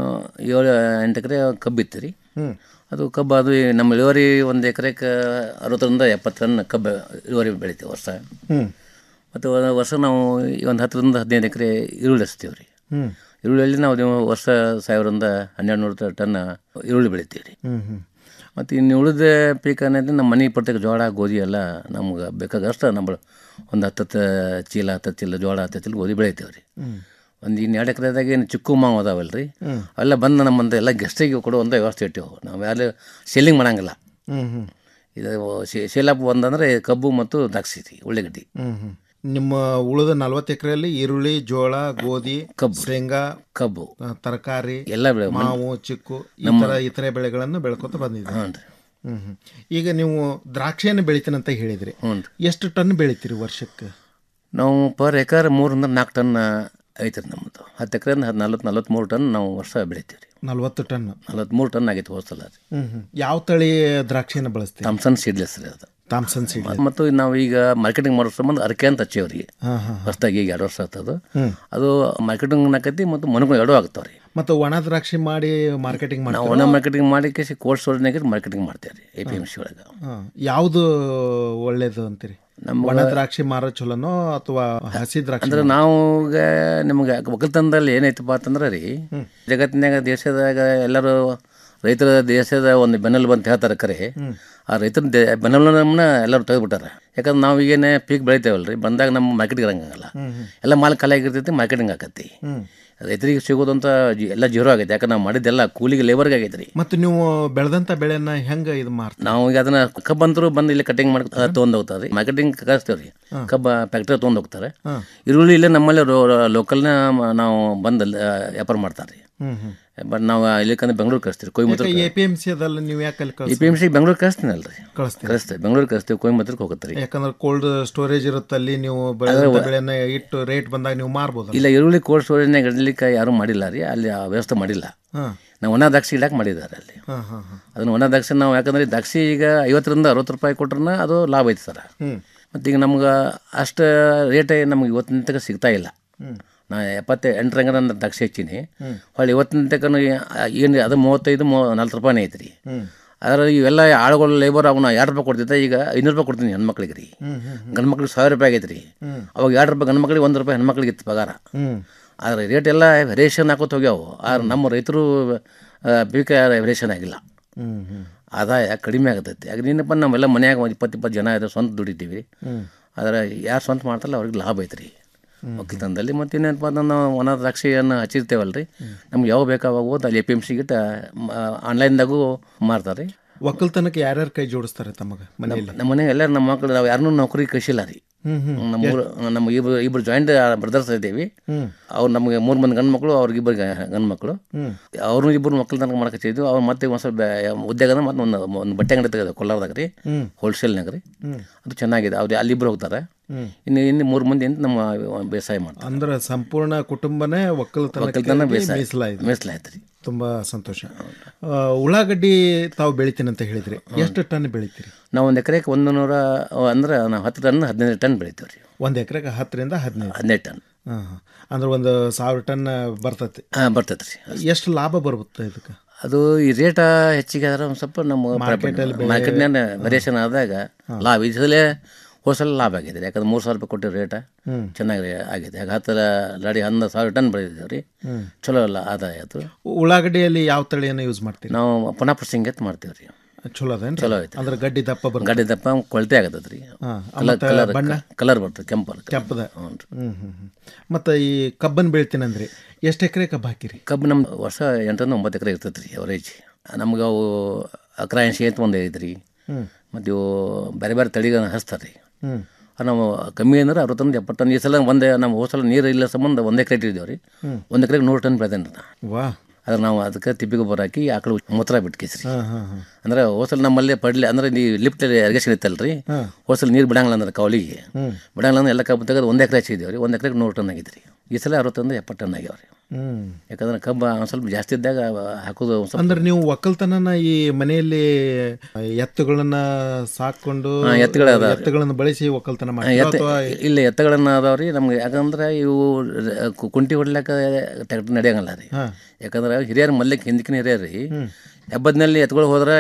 ಏಳು ಎಂಟು ಎಕರೆ ಕಬ್ಬು ಇತ್ತು ರೀ ಹ್ಮ್. ಅದು ಕಬ್ಬು ಅದು ಈ ನಮ್ಮ ಇಳುವರಿ ಒಂದು ಎಕರೆಗೆ ಅರವತ್ತರಿಂದ ಎಪ್ಪತ್ತು ಟನ್ ಕಬ್ಬು ಇಳುವರಿ ಬೆಳಿತೀವಿ ವರ್ಷ ಹ್ಮ್. ಮತ್ತು ಒಂದು ವರ್ಷ ನಾವು ಈ ಒಂದು ಹತ್ತರಿಂದ ಹದಿನೈದು ಎಕರೆ ಈರುಳ್ಳಿ ಹಚ್ತೀವಿ ರೀ ಹ್ಮ್. ಈರುಳ್ಳಿಯಲ್ಲಿ ನಾವು ನೀವು ವರ್ಷ ಸಾವಿರದಿಂದ ಹನ್ನೆರಡು ನೂರು ಟನ್ ಈರುಳ್ಳಿ ಬೆಳಿತೀವಿ ರೀ ಹ್ಮ್ ಹ್ಮ್ ಮತ್ತು ಇನ್ನು ಉಳಿದ ಪೀಕ್ ಅನ್ನೋದು ನಮ್ಮ ಮನೆ ಪ್ರತ್ಯೇಕ ಜೋಳ ಗೋಧಿ ಎಲ್ಲ ನಮ್ಗೆ ಬೇಕಾಗಷ್ಟು ನಮ್ಮ ಒಂದು ಹತ್ತತ್ತು ಚೀಲ ಹತ್ತು ಚೀಲ ಜೋಳ ಹತ್ತು ಚೀಲ ಗೋಧಿ ಬೆಳಿತೀವಿ ರೀ ಹ್ಮ್. ಒಂದು ಇನ್ನು ಎರಡು ಎಕರೆದಾಗ ಏನು ಚಿಕ್ಕು ಮಾವು ಅದಾವಲ್ಲ ರೀ ಹ್ಮ್. ಅವೆಲ್ಲ ಬಂದು ನಮ್ಮಂತ ಎಲ್ಲ ಗೆಸ್ಟಿಗೆ ಕೊಡುವಂಥ ವ್ಯವಸ್ಥೆ ಇಟ್ಟಿವು ನಾವು ಯಾರು ಸೇಲಿಂಗ್ ಮಾಡಂಗಿಲ್ಲ ಹ್ಮ್ ಹ್ಮ್ ಇದು ಶೇಲಾಪ್ ಒಂದಂದ್ರೆ ಕಬ್ಬು ಮತ್ತು ದ್ರಾಕ್ಷಿ ರೀ ಉಳ್ಳಾಗಡ್ಡಿ ಹ್ಮ್ ಹ್ಮ್ ನಿಮ್ಮ ಉಳಿದ ನಲವತ್ತು ಎಕರೆಯಲ್ಲಿ ಈರುಳ್ಳಿ ಜೋಳ ಗೋಧಿ ಕಬ್ಬು ಶೇಂಗಾ ಕಬ್ಬು ತರಕಾರಿ ಎಲ್ಲ ಬೆಳೆ ಮಾವು ಚಿಕ್ಕು ಈ ನಮ್ಮ- ತರ ಇತರೆ ಬೆಳೆಗಳನ್ನು ಬೆಳ್ಕೊತ ಬಂದಿದ್ದೀರಿ ಹ್ಞೂ ರೀ ಹ್ಮ್ ಹ್ಮ್ ಈಗ ನೀವು ದ್ರಾಕ್ಷಿಯನ್ನು ಬೆಳಿತೀನಂತ ಹೇಳಿದ್ರಿ ಹ್ಞೂ ಎಷ್ಟು ಟನ್ ಬೆಳಿತೀರಿ ವರ್ಷಕ್ಕೆ ನಾವು ಪರ್ ಎಕರ್ ಮೂರರಿಂದ ನಾಲ್ಕು ಟನ್ ಐತೆ ರೀ ನಮ್ಮದು ಹತ್ತು ಎಕರೆಯಿಂದ ಹತ್ತು ನಲ್ವತ್ತು ನಲ್ವತ್ತ್ಮೂರು ಟನ್ ನಾವು ವರ್ಷ ಬೆಳಿತೀವಿ ರೀ ನಲ್ವತ್ತು ಟನ್ ನಲ್ವತ್ತ್ಮೂರು ಟನ್ ಆಗೈತೆ ಹೋದ ಸಲ ರೀ ಹ್ಮ್ ಹ್ಮ್ ಯಾವ ತಳಿ ದ್ರಾಕ್ಷಿಯನ್ನು ಬಳಸ್ತೀರಿ ಥಾಮ್ಸನ್ ಸೀಡ್ಲೆಸ್ ರೀ ಅದು ಥಾಮ್ಸನ್ ಸೀಡ್ ಮತ್ತು ನಾವು ಈಗ ಮಾರ್ಕೆಟಿಂಗ್ ಮಾಡೋ ಸಂಬಂಧ ಅರಕೆ ಅಂತ ಹಚ್ಚೇವ್ರಿ ಹಾ, ಹಾ, ಹಾ. ಹೊಸದಾಗಿ ಈಗ ಎರಡು ವರ್ಷ ಆಗ್ತದೆ ಹ್ಮ್. ಅದು ಮಾರ್ಕೆಟಿಂಗ್ ಆಕತಿ ಮತ್ತು ಮನಗೂ ಎರಡೂ ಆಗ್ತಾವೆ ರೀ ಮತ್ತು ಒಣ ದ್ರಾಕ್ಷಿ ಮಾಡಿ ಮಾರ್ಕೆಟಿಂಗ್ ನಾವು ಮಾಡ್ತೀರಾ ಒಣ ಮಾರ್ಕೆಟಿಂಗ್ ಮಾಡಿ ಕೇಸಿ ಕೋಲ್ಡ್ ಸ್ಟೋರೇಜ್ನಾಗ ಮಾರ್ಕೆಟಿಂಗ್ ಮಾಡ್ತೇವೆ ರೀ ಎ ಪಿ ಎಮ್ ಸಿ ಒಳಗೆ ಹಾ. ಯಾವುದು ಒಳ್ಳೇದು ಅಂತೀರಿ ನಮ್ಗೆ- ಒಣ ದ್ರಾಕ್ಷಿ ಮಾರೋ ಚಲೋನೋ ಅಥವಾ ಹಸಿ ದ್ರಾಕ್ಷಿ ಅಂದ್ರೆ ಮಾರೋ- ನಾವು ಈಗ ನಿಮ್ಗೆ ಒಕ್ಕಲ್ತನದಲ್ಲಿ ಏನೈತಪ್ಪ ಅಂತಂದ್ರೆ ರೀ ಜಗತ್ತಿನಾಗ ದೇಶದಾಗ ಎಲ್ಲರೂ ರೈತರ ದೇಶದ ಒಂದು ಬೆನ್ನೆಲುಬು ಅಂತ ಹೇಳ್ತಾರೆ ಕರೆ ಆ ರೈತರ ದೇ ಬೆನ್ನೆಲುಬನ್ನ ಎಲ್ಲರೂ ತೆಗೆದುಬಿಟ್ಟಾರೆ ಯಾಕಂದ್ರೆ ನಾವು ಈಗೇನೆ ಪೀಕ್ ಬೆಳಿತೇವಲ್ಲ ರೀ ಬಂದಾಗ ನಮ್ಮ ಮಾರ್ಕೆಟ್ಗೆ ಇರಂಗಿಲ್ಲ ಎಲ್ಲ ಮಾಲ್ ಖಾಲಿ ಆಗಿರ್ತೈತಿ ಮಾರ್ಕೆಟಿಂಗ್ ಆಕತಿ ಹ್ಮ್. ರೈತರಿಗೆ ಸಿಗೋದಂತ ಜಿ- ಎಲ್ಲ ಜೀರೋ ಆಗೈತೆ ಯಾಕಂದ್ರೆ ನಾವು ಮಾಡಿದ್ದೆಲ್ಲ ಕೂಲಿಗೆ ಲೇಬರ್ಗೆ ಆಗೈತೆ ರೀ ಮತ್ತು ನೀವು ಬೆಳೆದಂತ ಬೆಳೆಯನ್ನ ಹೆಂಗ ಇದು ಮಾರ್ತೀರಿ ನಾವು ಈಗ ಅದನ್ನ ಕಬ್ಬು ಅಂತರೂ ಬಂದು ಇಲ್ಲಿ ಕಟಿಂಗ್ ಮಾಡಿ ತೊಗೊಂಡು ಹೋಗ್ತಾರೆ ರೀ ಮಾರ್ಕೆಟಿಂಗ್ ಕಳಿಸ್ತೇವೆ ರೀ ಹಾ. ಕಬ್ಬ ಫ್ಯಾಕ್ಟ್ರಿ ತೊಗೊಂಡು ಹೋಗ್ತಾರೆ ಹಾ. ಈರುಳ್ಳಿ ಇಲ್ಲೇ ನಮ್ಮಲ್ಲಿ ಲೋಕಲ್ನ ನಾವು ಬಂದು ಅಲ್ಲಿ, ಆ, ವ್ಯಾಪಾರ ಮಾಡ್ತಾರೆ ರೀ ಹ್ಮ್ ಹ್ಮ್ ಬಟ್ ನಾವು ಇಲ್ಲಿಕಂದ್ರೆ ಬೆಂಗಳೂರು ಕಳಿಸ್ತೀವಿ Coimbatore A P M C ಅದಲ್ಲ ನೀವು ಯಾಕೆ ಅಲ್ಲಿ A P M C Bengaluru ಕಳಿಸ್ತೀನಿ ಅಲ್ರಿ ಕಳಿಸ್ತೀರಿ ಕಳಿಸ್ತೇವೆ ಬೆಂಗಳೂರು ಕಳಿಸ್ತೇವೆ ಕೊಯಮತ್ತೂರ್ಗೆ ಹೋಗುತ್ತೆ ರೀ ಯಾಕಂದ್ರೆ ಕೋಲ್ಡ್ ಸ್ಟೋರೇಜ್ ಇರುತ್ತೆ ಅಲ್ಲಿ ನೀವು ಬೆಳೆದಂತ ಬೆಳೆಯನ್ನ ಇಟ್ಟು ರೇಟ್ ಬಂದಾಗ ನೀವು ಮಾರ್ಬೋದು ಇಲ್ಲ ಈರುಳ್ಳಿ ಕೋಲ್ಡ್ ಸ್ಟೋರೇಜ್ನಾಗ ಇಡಲಿಕ್ಕೆ ಯಾರೂ ಮಾಡಿಲ್ಲ ರೀ ಅಲ್ಲಿ ಆ ವ್ಯವಸ್ಥೆ ಮಾಡಿಲ್ಲ ಹಾ. ನಾವು ಒಣ ದ್ರಾಕ್ಷಿ ಇಡಕ್ಕೆ ಮಾಡಿದ್ದಾರೆ ಅಲ್ಲಿ ಹಾ ಹಾ ಹಾ ಅದನ್ನ ಒಣ ದ್ರಾಕ್ಷಿ ನಾವು ಯಾಕಂದ್ರೆ ಈ ದ್ರಾಕ್ಷಿ ಈಗ ಐವತ್ತರಿಂದ ಅರವತ್ತು ರೂಪಾಯಿ ಕೊಟ್ರನ್ನ ಅದು ಲಾಭ ಐತೆ ಸರ್ ಹ್ಮ್ ಮತ್ತು ಈಗ ನಮ್ಗೆ ಅಷ್ಟು ರೇಟ್ ನಮ್ಗೆ ಇವತ್ತಿನ ತನಕ ಸಿಗ್ತಾ ಇಲ್ಲ ಹ್ಮ್ ನಾ ಎಪ್ಪತ್ತ ಎಂಟರಂಗ ನಾನು ದ್ರಾಕ್ಷಿ ಹಚ್ಚೀನಿ ಹ್ಮ್. ಹೊಳ್ಳಿ ಇವತ್ತಿನ ತನಕ ಏನು ಅದು ಮೂವತ್ತೈದು ಮೂ ನಲ್ವತ್ತು ರೂಪಾಯಿ ಐತೆ ರೀ ಹ್ಮ್ ಆದರೆ ಇವೆಲ್ಲ ಆಳುಗಳು ಲೇಬರ್ ಅವನ್ನ ಎರಡು ರೂಪಾಯಿ ಕೊಡ್ತಿದ್ದೆ ಈಗ ಐನೂರು ರೂಪಾಯಿ ಕೊಡ್ತೀನಿ ಹೆಣ್ಮಕ್ಳಿಗೆ ರೀ ಹ್ಮ್ ಹ್ಮ್ ಗಂಡು ಮಕ್ಳಿಗೆ ಸಾವಿರ ರೂಪಾಯಿ ಆಗೈತೆ ರೀ ಹ್ಮ್. ಅವಾಗ ಎರಡು ರೂಪಾಯಿ ಗಂಡು ಮಕ್ಳಿಗೆ ಒಂದು ರೂಪಾಯಿ ಹೆಣ್ಮಕ್ಳಿಗೆ ಇತ್ತು ಪಗಾರ ಹ್ಮ್ ಆದರೆ ರೇಟ್ ಎಲ್ಲ ವೇರಿಯೇಷನ್ ಹಾಕೋತ ಹೋಗ್ಯಾವು ಆದ್ರೆ ನಮ್ಮ ರೈತರು ಬೀಕ ವೇರಿಯೇಷನ್ ಆಗಿಲ್ಲ ಹ್ಮ್ ಹ್ಮ್ ಆದಾಯ ಕಡಿಮೆ ಆಗತೈತಿ ಯಾಕೆ ನೀನಪ್ಪ ನಾವೆಲ್ಲ ಮನ್ಯಾಗ ಒಂದು ಇಪ್ಪತ್ತು ಇಪ್ಪತ್ತು ಜನ ಇದೆ ಸ್ವಂತ ದುಡಿತೀವಿ ಹ್ಮ್. ಆದರೆ ಯಾರು ಸ್ವಂತ ಮಾಡ್ತಾರಲ್ಲ ಅವ್ರಿಗೆ ಲಾಭ ಐತ್ರಿ ಒಕ್ಕಲ್ತನದಲ್ಲಿ ಮತ್ತು ಇನ್ನೇನಪ್ಪ ಅಂದ್ರೆ ನಾವು ಒಣ ದ್ರಾಕ್ಷಿಯನ್ನು ಹಚ್ಚಿರ್ತೇವಲ್ಲ ರೀ ನಮ್ಗೆ ಯಾವ ಬೇಕಾವಾಗ ಹೋದ್ ಅಲ್ಲಿ ಎ ಪಿ ಎಮ್ ಸಿಗಿಟ್ಟ ಆನ್ಲೈನ್ದಾಗೂ ಮಾರ್ತಾರೆ ರೀ ಒಕ್ಕಲ್ತನಕ್ಕೆ ಯಾರ್ಯಾರು ಕೈ ಜೋಡಿಸ್ತಾರೆ ತಮಗೆ ಮನೆಯಲ್ಲಿ ನಮ್ಮ ಮನೆ ಎಲ್ಲರೂ ನಮ್ಮ ಮಕ್ಕಳು ನಾವು ಯಾರನ್ನೂ ನೌಕರಿ ಕಳಿಸಿಲ್ಲ ರೀ ಹ್ಮ್ ಹ್ಮ್ ನಮ್ಮ ಊರು ನಮ್ಮ ಇಬ್ರು ಇಬ್ರು ಜಾಯಿಂಟ್ ಬ್ರದರ್ಸ್ ಇದ್ದೀವಿ ಹ್ಮ್. ಅವ್ರು ನಮಗೆ ಮೂರು ಮಂದಿ ಗಂಡು ಮಕ್ಕಳು ಅವ್ರಿಗೆ ಇಬ್ಬರು ಗಂಡು ಮಕ್ಕಳು ಹ್ಮ್. ಅವ್ರನ್ನ ಇಬ್ಬರು ಮಕ್ಕಳು ತನಕ ಮಾಡಕತ್ತಿದ್ವಿ ಅವ್ರು ಮತ್ತೆ ಒಂದು ಸ್ವಲ್ಪ ಉದ್ಯೋಗದ ಮತ್ತೆ ಒಂದು ಒಂದು ಬಟ್ಟೆ ಅಂಗಡಿ ತೆಗೆದ ಕೊಲ್ಲಾರದಾಗ ರೀ ಹ್ಮ್. ಹೋಲ್ಸೇಲ್ನಾಗ ರೀ ಹ್ಮ್. ಅದು ಚೆನ್ನಾಗಿದೆ ಅವ್ರು ಅಲ್ಲಿಬ್ಬರು ಹೋಗ್ತಾರೆ ಹ್ಮ್. ಇನ್ನು ಇನ್ನು ಮೂರು ಮಂದಿ ಅಂತ ನಮ್ಮ ಬೇಸಾಯ ಮಾಡ್ತಾರೆ ಅಂದ್ರೆ ಸಂಪೂರ್ಣ ಕುಟುಂಬನೇ ಒಕ್ಕಲ್ತನ ಒಕ್ಕಲ್ತನ ಬೇಸಾಯ. ಮೀಸಲಾಗಿದೆ ಮೀಸಲಾಯ್ತು ರೀ ತುಂಬಾ ಸಂತೋಷ ಆ, ಉಳ್ಳಾಗಡ್ಡಿ ತಾವು ಬೆಳಿತೀನಿ ಅಂತ ಹೇಳಿದ್ರಿ ಎಷ್ಟು ಟನ್ ಬೆಳಿತೀರಿ ನಾವು ಒಂದು ಎಕರೆಗೆ ಒಂದು ನೂರ ಅಂದ್ರೆ ನಾವು ಹತ್ತು ಟನ್ ಹದಿನೈದು ಟನ್ ಬೆಳಿತೀವಿ ರೀ ಒಂದ್ ಎಕರೆಗೆ ಹತ್ತರಿಂದ ಹದಿನೈದು ಹದಿನೈದು ಟನ್ ಹಾಂ ಹಾಂ ಅಂದ್ರೆ ಒಂದು ಸಾವಿರ ಟನ್ ಬರ್ತೈತಿ ಹಾಂ ಬರ್ತೈತೆ ರೀ ಎಷ್ಟು ಲಾಭ ಬರುತ್ತೆ ಇದಕ್ಕೆ ಅದು ಈ ರೇಟ ಹೆಚ್ಚಿಗೆ ಆದ್ರೆ ಒಂದು ಸ್ವಲ್ಪ ನಮ್ಮ Market ಅಲ್ಲಿ ಬೆಲೆ- ಮಾರ್ಕೆಟ್ನಾಗ ವೇರಿಯೇಷನ್ ಆದಾಗ ಲಾಭ ಈ ಸಲ ಹೋಸಲ ಲಾಭ ಆಗಿದೆ ಯಾಕಂದ್ರೆ ಮೂರು ಸಾವಿರ ರೂಪಾಯಿ ಕೊಟ್ಟಿರೋ ರೇಟ ಹ್ಮ್. ಚೆನ್ನಾಗಿ ಆಗಿದೆ ಯಾಕೆ ಹತ್ತು ಲಾಡಿ ಹನ್ನೊಂದು ಸಾವಿರ ಟನ್ ಬೆಳೆದಿದ್ದೇವೆ ರೀ ಹ್ಮ್. ಚಲೋ ಅಲ್ಲ ಆದಾಯ ಅದು ಉಳ್ಳಾಗಡ್ಡಿಯಲ್ಲಿ ಯಾವ ತಳಿಯನ್ನು ಯೂಸ್ ಮಾಡ್ತೀರಿ ನಾವು ಪುನಃ ಸಿಂಗತ್ ಮಾಡ್ತೀವಿ ರೀ ಚಲೋ ಅದೇನ್ರಿ? ಚಲೋ ಐತೆ ಅಂದ್ರೆ ಗಡ್ಡಿ ದಪ್ಪ ಬರ್ತದೆ. ಗಡ್ಡಿ ದಪ್ಪ ಕೊಳತೆ ಆಗತ್ತದ ರೀ ಹಾ, ಕಲರ್ ಮತ್ತೆ ಕಲರ್ ಬಣ್ಣ? ಕಲರ್ ಬರ್ತದೆ ಕೆಂಪು ಕೆಂಪದ ಹ್ಞೂ ರೀ ಹ್ಮ್ ಹ್ಮ್ ಹ್ಮ್. ಮತ್ತೆ ಈ ಕಬ್ಬನ್ ಬೆಳಿತೀನಂದ್ರಿ ಎಷ್ಟು ಎಕರೆ ಕಬ್ಬು ಹಾಕಿರಿ ಕಬ್ಬು ನಮ್ಮ ವರ್ಷ ಎಂಟರಿಂದ ಒಂಬತ್ತು ಎಕರೆ ಇರ್ತೈತೆ ರೀ ಅವರೇಜ್ ನಮ್ಗೆ ಅವು ಅಕ್ರ ಎಂಶಿ ಅಂತ ಒಂದು ಐತ್ರಿ ಹ್ಮ್. ಮತ್ತು ಇವು ಬೇರೆ ಬೇರೆ ತಳಿಗಳನ್ನ ಹಚ್ತಾರೆ ರೀ ಹ್ಮ್. ನಾವು ಕಮ್ಮಿ ಅಂದ್ರೆ ಅರವತ್ತೊಂದು ಎಪ್ಪತ್ತೊಂದು ಈ ಸಲ ಒಂದೇ ನಮ್ಮ ಹೋದ ಸಲ ನೀರು ಇಲ್ಲ ಸಂಬಂಧ ಒಂದು ಎಕರೆ ಇಟ್ಟಿದ್ದೇವೆ ರೀ ಹ್ಮ್. ಒಂದು ಎಕರೆಗೆ ನೂರು ಟನ್ ಬೆಳೆದೇನೆ ನಾ ವಾ ಅದ್ರ ನಾವು ಅದಕ್ಕೆ ತಿಪ್ಪಿ ಗೊಬ್ಬರ ಹಾಕಿ ಆಕಳು ಮೂತ್ರ ಬಿಟ್ಕೇಸ್ರಿ ಹಾ ಹಾ ಹಾ ಅಂದ್ರೆ ಹೋಸಲ್ ನಮ್ಮಲ್ಲಿ ಪಡ್ಲಿ ಅಂದ್ರೆ ಈ ಲಿಫ್ಟ್ ಇರಿಗೇಷನ್ ಇತ್ತಲ್ರಿ ಹಾ. ಹೋಸಲ್ ನೀರು ಬಿಡಂಗಿಲ್ಲ ಅಂದ್ರೆ ಕವಲಿಗೆ ಹ್ಮ್. ಬಿಡಂಗಿಲ್ಲ ಅಂದ್ರೆ ಎಲ್ಲ ಕಬ್ಬು ತೆಗೆದು ಒಂದು ಎಕರೆ ಹಚ್ಚಿದ್ದೇವೆ ರೀ ಒಂದು ಎಕರೆಗೆ ನೂರು ಟನ್ ಆಗಿತ್ತು ರೀ ಈ ಸಲ ಅರವತ್ತೊಂದು ಎಪ್ಪತ್ತು ಟನ್ ಆಗ್ಯಾವ ರೀ ಹ್ಮ್ ಯಾಕಂದ್ರೆ ಕಬ್ಬು ಒಂದು ಸ್ವಲ್ಪ ಜಾಸ್ತಿ ಇದ್ದಾಗ ಹಾಕೋದು ಒಂದ್ ಸ್ವಲ್ಪ ಅಂದ್ರೆ ನೀವು ಒಕ್ಕಲ್ತನನ ಈ ಮನೆಯಲ್ಲಿ ಎತ್ತುಗಳನ್ನ ಸಾಕೊಂಡು ಹಾ, ಎತ್ತುಗಳು ಅದಾವ್ರಿ. ಎತ್ತುಗಳನ್ನ ಬಳಸಿ ಒಕ್ಕಲ್ತನ ಆ, ಮಾಡ್ತೀರಾ ಎತ್ತ ಅಥವಾ ಇಲ್ಲ ಎತ್ತುಗಳನ್ನ ಅದಾವ್ರಿ ನಮ್ಗೆ ಯಾಕಂದ್ರೆ ಇವು ರ- ಕು- ಕುಂಟಿ ಹೊಡ್ಲಿಕ್ಕೆ ಟ್ಯಾಕ್ಟರ್ ನಡೆಯಂಗಿಲ್ಲ ರೀ ಹಾ. ಯಾಕಂದ್ರೆ ಹಿರಿಯರು ಮಲ್ಲಿಕ್ ಹಿಂದಕಿನ ಹಿರಿಯರು ರೀ ಹೆಬ್ಬದ್ನಲ್ಲಿ ಎತ್ಗಳು ಹೋದ್ರೆ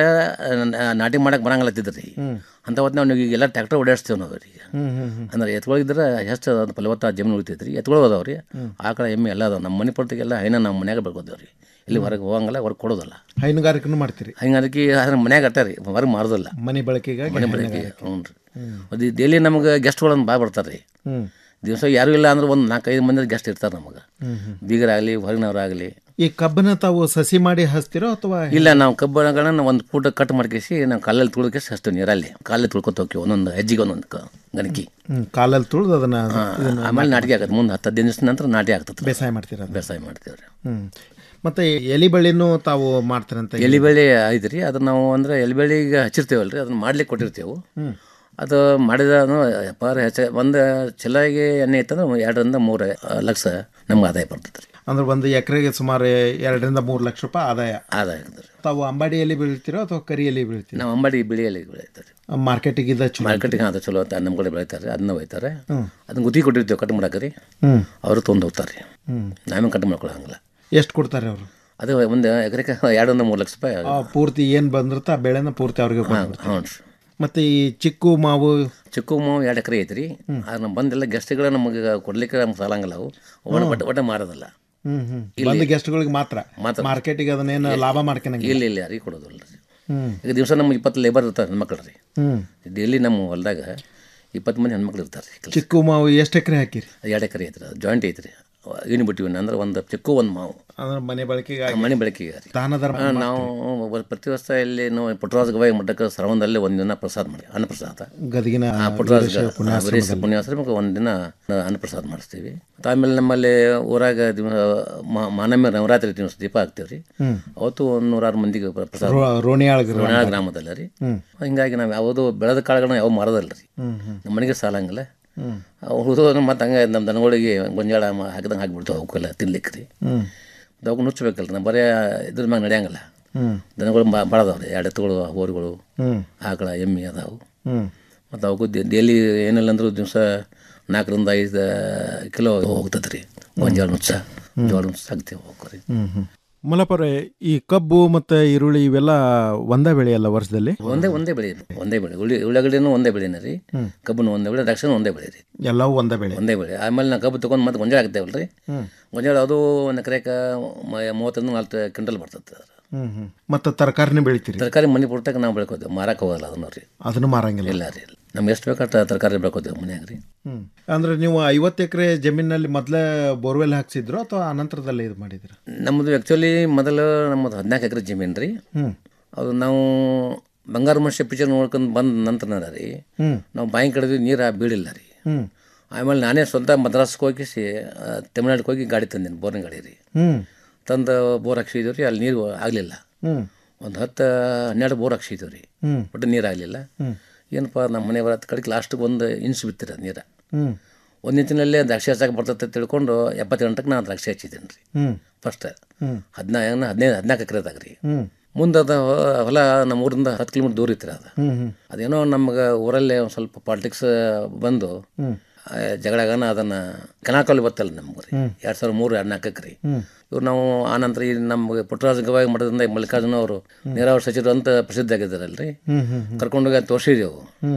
ನ- ನಾಟಿ ಮಾಡಕ್ಕೆ ಬರಂಗಿಲ್ಲತ್ತಿದ್ರು ರೀ ಹ್ಮ್. ಅಂತ ಹೊತ್ತು ನಾವು ಈಗೆಲ್ಲ ಟ್ಯಾಕ್ಟರ್ ಓಡಾಡಿಸ್ತೇವೆ ನಾವು ರೀ ಹ್ಮ್ ಹ್ಮ್ ಹ್ಮ್ ಅಂದ್ರೆ ಎತ್ಗಳಿದ್ರೆ ಎಷ್ಟು ಅದು ಫಲವತ್ತ ಜಮೀನು ಉಳಿತೈತೆ ರೀ ಎತ್ಗಳು ಅದಾವ ರೀ ಆಕಳ ಎಮ್ಮೆ ಎಲ್ಲ ಅದಾವ ನಮ್ಮ ಮನೆ ಪಡ್ತಿಗೆಲ್ಲ ಹೈನ ನಮ್ಮ ಮನ್ಯಾಗ ಬೆಳ್ಕೊತೇವೆ ರೀ ಇಲ್ಲಿ ಹೊರಗೆ ಹೋಗಂಗಿಲ್ಲ ಹೊರಗೆ ಕೊಡೋದಲ್ಲ ಹೈನುಗಾರಿಕೆನೂ ಮಾಡ್ತೀರಿ ಹಿಂಗೆ ಅದಕ್ಕೆ ಅದ್ರ ಮನ್ಯಾಗ ಅಟ್ಟ ರೀ ಹೊರಗೆ ಮಾರೋದಿಲ್ಲ ಮನೆ ಬಳಕೆಗಾಗಿ ಮನೆ ಬಳಕೆ ಹ್ಞೂ ರೀ ಅದು ಡೈಲಿ ನಮ್ಗೆ ಗೆಸ್ಟ್ಗಳನ್ನ ಬಾ ಬರ್ತಾರೆ ರೀ ಹ್ಮ್ ದಿವಸ ಯಾರು ಇಲ್ಲ ಅಂದ್ರೆ ಒಂದು ನಾಲ್ಕೈದು ಮಂದಿ ಗೆಸ್ಟ್ ಇರ್ತಾರೆ ನಮಗೆ ಹ್ಮ್ ಹ್ಮ್ ಬೀಗರಾಗಲಿ ಹೊರಗಿನವರಾಗಲಿ ಈ ಕಬ್ಬನ ತಾವು ಸಸಿ ಮಾಡಿ ಹಚ್ತಿರೋ ಅಥವಾ ಇಲ್ಲ ನಾವು ಕಬ್ಬಗಳನ್ನ ಒಂದು ಫೂಟ ಕಟ್ ಮಾಡ್ಕೇಸಿ ನಾವು ಕಾಲಲ್ಲಿ ತುಳ್ಕೇಸಿ ಹಚ್ತೀವಿ ನೀರಲ್ಲಿ ಕಾಲಲ್ಲಿ ತುಳ್ಕೊತ ಹೋಗ್ತೀವಿ ಒಂದೊಂದು ಹೆಜ್ಜಿಗೆ ಒಂದೊಂದು ಕ- ಗಣಕಿ ಹ್ಮ್ ಕಾಲಲ್ಲಿ ತುಳಿದು ಅದನ್ನ ಹಾ, ಇದನ್ನ ಆಮೇಲೆ ನಾಟಿಗೆ ಆಗತ್ತೆ ಮುಂದೆ ಹತ್ತು ಹದಿನೈದು ದಿವಸ ನಂತರ ನಾಟಿ ಆಗ್ತದೆ ಬೇಸಾಯ ಮಾಡ್ತೀರ ಅದನ್ನ? ಬೇಸಾಯ ಮಾಡ್ತೀವಿ ರೀ ಹ್ಮ್ ಮತ್ತೆ ಎಲಿ ಬಳ್ಳಿನೂ ತಾವು ಮಾಡ್ತಾರಂತ ಎಲಿ ಬೆಳೆ ಐತೆ ರೀ ಅದನ್ನ ನಾವು ಅಂದ್ರೆ ಎಲಿ ಬೆಳೆಗೆ ಹಚ್ಚಿರ್ತೇವಲ್ಲ ರೀ ಅದನ್ನ ಮಾಡ್ಲಿಕ್ಕೆ ಕೊಟ್ಟಿರ್ತೇವೆ ಹ್ಮ್. ಅದು ಮಾಡಿದ ವ್ಯಾಪಾರ ಹೆಚ್ಚ ಒಂದು ಚಲಾಗಿ ಎಣ್ಣೆ ಇತ್ತಂದ್ರೆ ಎರಡರಿಂದ ಮೂರು ಲಕ್ಷ ನಮ್ಗೆ ಆದಾಯ ಬರ್ತದೆ ರೀ ಅಂದ್ರೆ ಒಂದು ಎಕರೆಗೆ ಸುಮಾರು ಎರಡರಿಂದ ಮೂರು ಲಕ್ಷ ರೂಪಾಯಿ ಆದಾಯ ಆದಾಯ ಆಗ್ತದೆ ರೀ ತಾವು ಅಂಬಾಡಿಯಲ್ಲಿ ಬೀಳ್ತೀರೋ ಅಥವಾ ಕರಿಯಲ್ಲಿ ಬೀಳ್ತೀರೋ ನಾವು ಅಂಬಾಡಿ ಬಿಳಿಯಲ್ಲಿ ಬೆಳೀತಾರೆ ಮಾರ್ಕೆಟಿಗೆ ಇದ್ದ ಚಲೋ ಮಾರ್ಕೆಟಿಗೆ ಅದು ಚಲೋ ಅಂತ ನಮ್ಮ ಕಡೆ ಬೆಳೀತಾರೆ ಅದನ್ನ ಒಯ್ತಾರೆ ಹ್ಮ್. ಅದನ್ನ ಗುತ್ತಿಗೆ ಕೊಟ್ಟಿರ್ತೇವೆ ಕಟ್ ಮಾಡಕ್ಕೆ ರೀ ಹ್ಮ್. ಅವರು ತೊಗೊಂಡು ಹೋಗ್ತಾರೆ ರೀ ಹ್ಮ್. ನಾವೇ ಕಟ್ ಮಾಡ್ಕೊಳಂಗಿಲ್ಲ ಎಷ್ಟು ಕೊಡ್ತಾರೆ ಅವರು ಅದು ಒಂದು ಎಕರೆಗೆ ಎರಡರಿಂದ ಮೂರು ಲಕ್ಷ ರೂಪಾಯಿ ಪೂರ್ತಿ ಏನು ಬಂದಿರುತ್ತೆ ಆ ಬೆಳೆನ ಪೂರ್ತಿ ಅವ್ರಿಗೆ ಹಾಂ ಕೊಡ್ತಾರೆ ಹ್ಞೂ ರೀ ಮತ್ತೆ ಈ ಚಿಕ್ಕು ಮಾವು ಚಿಕ್ಕು ಮಾವು ಎರಡು ಎಕರೆ ಐತ್ರಿ ಅದು ನಮ್ಮ ಬಂದೆಲ್ಲ ಗೆಸ್ಟ್ಗಳ ನಮಗೆ ಕೊಡ್ಲಿಕ್ಕೆ ನಮ್ಗೆ ಸಾಲಂಗಿಲ್ಲ ಅವು ಒಟ್ಟು ಒಟ್ಟು ಒಟ್ಟು ಮಾರೋದಲ್ಲ ಹ್ಮ್ ಹ್ಮ್ ಇಲ್ಲಿ- ಬಂದ ಗೆಸ್ಟ್ಗಳಿಗೆ ಮಾತ್ರ ಮಾತ್ರ. ಮಾರ್ಕೆಟಿಗೆ ಅದನ್ನೇನು ಲಾಭ ಮಾಡ್ಕೊಳಂಗಿಲ್ಲ ಇಲ್ಲ ಇಲ್ಲ ಯಾರಿಗೆ ಕೊಡೋದಿಲ್ಲ ರೀ ಹ್ಮ್ ಈಗ ದಿವಸ ನಮ್ಮ ಇಪ್ಪತ್ತು ಲೇಬರ್ ಇರ್ತಾರೆ ಹೆಣ್ಮಕ್ಳು ರೀ ಹ್ಮ್ ಡೈಲಿ ನಮ್ಮ ಹೊಲದಾಗ ಇಪ್ಪತ್ತು ಮಂದಿ ಹೆಣ್ಮಕ್ಳು ಇರ್ತಾರೆ ರೀ ಕೆಲಸ ಚಿಕ್ಕು ಮಾವು ಎಷ್ಟು ಎಕರೆ ಹಾಕಿರಿ ಎರಡು ಎಕರೆ ಐತ್ರಿ ಅದು ಜಾಯಿಂಟ್ ಐತ್ರಿ ಏನು ಬಿಟ್ಟಿವಿ ಅಂದ್ರೆ ಒಂದು ಚಿಕ್ಕು ಒಂದು ಮಾವು ಅಂದ್ರೆ ಮನೆ ಬಳಕೆಗೆ ಮನೆ ಬೆಳಕಿಗೆ ರೀ ದಾನ ಧರ್ಮ ಹಾ, ನಾವು ಒಬ್ಬ- ಪ್ರತಿ ವರ್ಷ ಇಲ್ಲಿ ನಾವು ಪುಟ್ಟರಾಜ ಗವಾಯಿ ಮಠಕ್ಕೆ ಶ್ರವಣದಲ್ಲಿ ಒಂದು ದಿನ ಪ್ರಸಾದ ಮಾಡಿ ಅನ್ನಪ್ರಸಾದ ಗದಗಿನ ಆ, ಪುಟ್ಟರಾಜ ವೀರೇಶ ಪುಣ್ಯಾಶ್ರಮದಲ್ಲಿ. ವೀರೇಶ ಪುಣ್ಯಾಶ್ರಮಕ್ಕೆ ಒಂದು ದಿನ ಅನ್ನಪ್ರಸಾದ ಮಾಡಿಸ್ತೀವಿ ಮತ್ತು ಆಮೇಲೆ ನಮ್ಮಲ್ಲಿ ಊರಾಗ ದಿವ ಮಾ- ಮಾನಮ್ಯ ನವರಾತ್ರಿ ದಿವಸ ದೀಪ ಹಾಕ್ತೀವಿ ರೀ ಹ್ಮ್. ಅವತ್ತು ಒಂದು ನೂರಾರು ಮಂದಿಗೆ ಪ್ರ- ಪ್ರಸಾದ ರೋ- ರೋಣಿಯಾಳ ಗ್ರಾಮ. ರೋಣಿಯಾಳ ಗ್ರಾಮದಲ್ಲ ರೀ ಹ್ಮ್. ಹಿಂಗಾಗಿ ನಾವು ಯಾವುದು ಬೆಳೆದ ಕಾಳುಗಳನ್ನ ಯಾವ ಮಾರೋದಲ್ಲ ರೀ ಹ್ಮ್ ಹ್ಮ್ ನಮ್ಮ ಮನೆಗೆ ಸಾಲಂಗಿಲ್ಲ ಹ್ಮ್. ಉಳಿದು ಮತ್ತು ಹಂಗೆ ನಮ್ಮ ದನಗಳಿಗೆ ಗೊಂಜಾಳ ಮ- ಹಾಕಿದಂಗೆ ಹಾಕ್ಬಿಡ್ತಾವೆ ಅವಕ್ಕೆಲ್ಲ ತಿನ್ಲಿಕ್ಕೆ ರೀ ಹ್ಮ್. ಮತ್ತು ಅವಕ್ಕೆ ನುಚ್ಚಬೇಕಲ್ಲ ನಾವು ಬರೀ ಇದ್ರ ಮ್ಯಾಗ ನಡೆಯಂಗಿಲ್ಲ ಹ್ಮ್. ದನಗಳು ಭಾಳ ಅದಾವೆ ರೀ ಎರಡು ಎತ್ತುಗಳು ಹೋರಿಗಳು ಹ್ಮ್. ಆಕಳ ಎಮ್ಮೆ ಅದಾವು ಹ್ಮ್. ಮತ್ತು ಅವಕ್ಕೂ ಡೈಲಿ ಏನಿಲ್ಲ ಅಂದ್ರೂ ದಿವಸ ನಾಲ್ಕರಿಂದ ಐದು ಕಿಲೋ ಹೋಗ್ತದೆ ರೀ ಗೊಂಜಾಳ ನುಚ್ಚ ಜೋಳ ನುಚ್ಚ ಹಾಕ್ತೀವಿ ಹೋಗ್ರಿ ಹ್ಮ್ ಹ್ಮ್ ಮಲಪರೆ ಈ ಕಬ್ಬು ಮತ್ತೆ ಈರುಳ್ಳಿ ಇವೆಲ್ಲ ಒಂದೇ ಬೆಳೆಯಲ್ಲ ವರ್ಷದಲ್ಲಿ ಒಂದೇ ಒಂದೇ ಬೆಳೆ ರೀ ಒಂದೇ ಬೆಳೆ ಉಳ್ಳಿ ಉಳ್ಳಾಗಡ್ಡಿನೂ ಒಂದೇ ಬೆಳೆನೇ ರೀ ಹ್ಮ್. ಕಬ್ಬನು ಒಂದೇ ಬೆಳೆ ದ್ರಾಕ್ಷಿನೂ ಒಂದೇ ಬೆಳೆ ರೀ ಎಲ್ಲವೂ ಒಂದೇ ಬೆಳೆ ಒಂದೇ ಬೆಳೆ ಆಮೇಲೆ ನಾವು ಕಬ್ಬು ತೊಗೊಂಡು ಮತ್ತೆ ಗೊಂಜಾಳ ಹಾಕ್ತೇವಲ್ಲ ರೀ ಹ್ಮ್. ಗೊಂಜಾಳ ಅದು ಒಂದು ಎಕರೆಗೆ ಮೂವತ್ತರಿಂದ ನಲ್ವತ್ತು ಕ್ವಿಂಟಲ್ ಬರ್ತದೆ ಅದು ಹ್ಮ್ ಹ್ಮ್ ಮತ್ತೆ ತರಕಾರಿನೇ ಬೆಳಿತೀರಿ ತರಕಾರಿ ಮನೆ ಪುಟ್ಟಕ್ಕೆ ನಾವು ಬೆಳ್ಕೋತೇವೆ ಮಾರಕ್ಕೆ ಹೋಗಲ್ಲ ಅದನ್ನ ರೀ ಅದನ್ನು ಮಾರಂಗಿಲ್ಲ ಇಲ್ಲ ರೀ ನಮ್ಗೆ ಎಷ್ಟು ಬೇಕಾದ ತರಕಾರಿ ಬೆಳ್ಕೋತೇವೆ ಮನ್ಯಾಗ ರೀ ಹ್ಮ್ ಅಂದ್ರೆ ನೀವು ಐವತ್ತು ಎಕರೆ ಜಮೀನಲ್ಲಿ ಮೊದಲೇ ಬೋರ್ವೆಲ್ ಹಾಕ್ಸಿದ್ರು ಅಥವಾ ಅನಂತರದಲ್ಲೇ ಇದು ಮಾಡಿದ್ರ ನಮ್ಮದು ಆ್ಯಕ್ಚುಲಿ ಮೊದಲು ನಮ್ಮದು ಹದಿನಾಲ್ಕು ಎಕರೆ ಜಮೀನು ರೀ ಹ್ಮ್. ಅದು ನಾವು ಬಂಗಾರ ಮನುಷ್ಯ ಪಿಕ್ಚರ್ ನೋಡ್ಕೊಂಡು ಬಂದ ನಂತರ ರೀ ಹ್ಮ್. ನಾವು ಬಾಯಿ ಕಡಿದ್ವಿ ನೀರು ಬೀಳಿಲ್ಲ ರೀ ಹ್ಮ್ ಆಮೇಲೆ ನಾನೇ ಸ್ವಂತ ಮದ್ರಾಸ್ಗೆ ಹೋಗಿಸಿ ತಮಿಳ್ನಾಡಿಗೆ ಹೋಗಿ ಗಾಡಿ ತಂದೀನಿ ಬೋರ್ನ ಗಾಡಿ ರೀ ಹ್ಮ್ ತಂದು ಬೋರ್ ಹಾಕ್ಸಿದ್ವಿ ರೀ ಅಲ್ಲಿ ನೀರು ಆಗಲಿಲ್ಲ ಹ್ಮ್ ಒಂದು ಹತ್ತು ಹನ್ನೆರಡು ಬೋರ್ ಹಾಕ್ಸಿದ್ವಿ ರೀ ಹ್ಮ್. ಒಟ್ಟು ನೀರು ಆಗಲಿಲ್ಲ ಹ್ಮ್. ಏನಪ್ಪ ನಮ್ಮ ಮನೆ ಬರತ್ತ ಕಡೆಗೆ ಲಾಸ್ಟಿಗೆ ಒಂದು ಇನ್ಸು ಬಿತ್ತಿರ ನೀರು ಹ್ಮ್ ಒಂದು ನಿಂತಿನಲ್ಲೇ ದ್ರಾಕ್ಷಿ ಹಚ್ಚಕ್ಕೆ ಬರ್ತೈತೆ ತಿಳ್ಕೊಂಡು ಎಪ್ಪತ್ತೆಂಟಕ್ಕೆ ನಾನು ದ್ರಾಕ್ಷಿ ಹಚ್ಚಿದ್ದೀನಿ ರೀ ಹ್ಮ್ ಫಸ್ಟ್ ಹ್ಮ್ ಹದಿನಾಲ್ಕು ಹದಿನೈದು ಹದಿನಾಲ್ಕು ಎಕರೆದಾಗ ರೀ ಹ್ಮ್ ಮುಂದೆ ಅದು ಹೊಲ ನಮ್ಮ ಊರಿಂದ ಹತ್ತು ಕಿಲೋಮೀಟ್ರ್ ದೂರ ಇತ್ತು ರೀ ಅದು ಹ್ಮ್ ಹ್ಮ್ ಅದೇನೋ ನಮ್ಗೆ ಊರಲ್ಲೇ ಒಂದು ಸ್ವಲ್ಪ ಪಾಲಿಟಿಕ್ಸ್ ಬಂದು ಹ್ಮ್. ಆ, ಜಗಳಗನ ಅದನ್ನು ಕನಾಕಲ್ಲಿ ಬತ್ತಲ್ಲ ನಮ್ಗೆ ರೀ ಹ್ಮ್. ಎರಡು ಸಾವಿರದ ಮೂರು ಎರಡು ನಾಲ್ಕಕ್ಕೆ ರೀ ಹ್ಮ್. ಇವ್ರು ನಾವು ಆನಂತರ ಈ ನಮ್ಗೆ ಪುಟ್ಟರಾಜ ಗವಾಯಿ ಮಠದಿಂದ ಮಲ್ಲಿಕಾರ್ಜುನ ಅವರು ನೀರಾವರಿ ಸಚಿವರು ಅಂತ ಪ್ರಸಿದ್ಧ ಆಗಿದ್ದಾರಲ್ರಿ ಹ್ಮ್ ಹ್ಮ್ ಹ್ಮ್ ಕರ್ಕೊಂಡೋಗಿ ತೋರಿಸಿದೆವು ಹ್ಮ್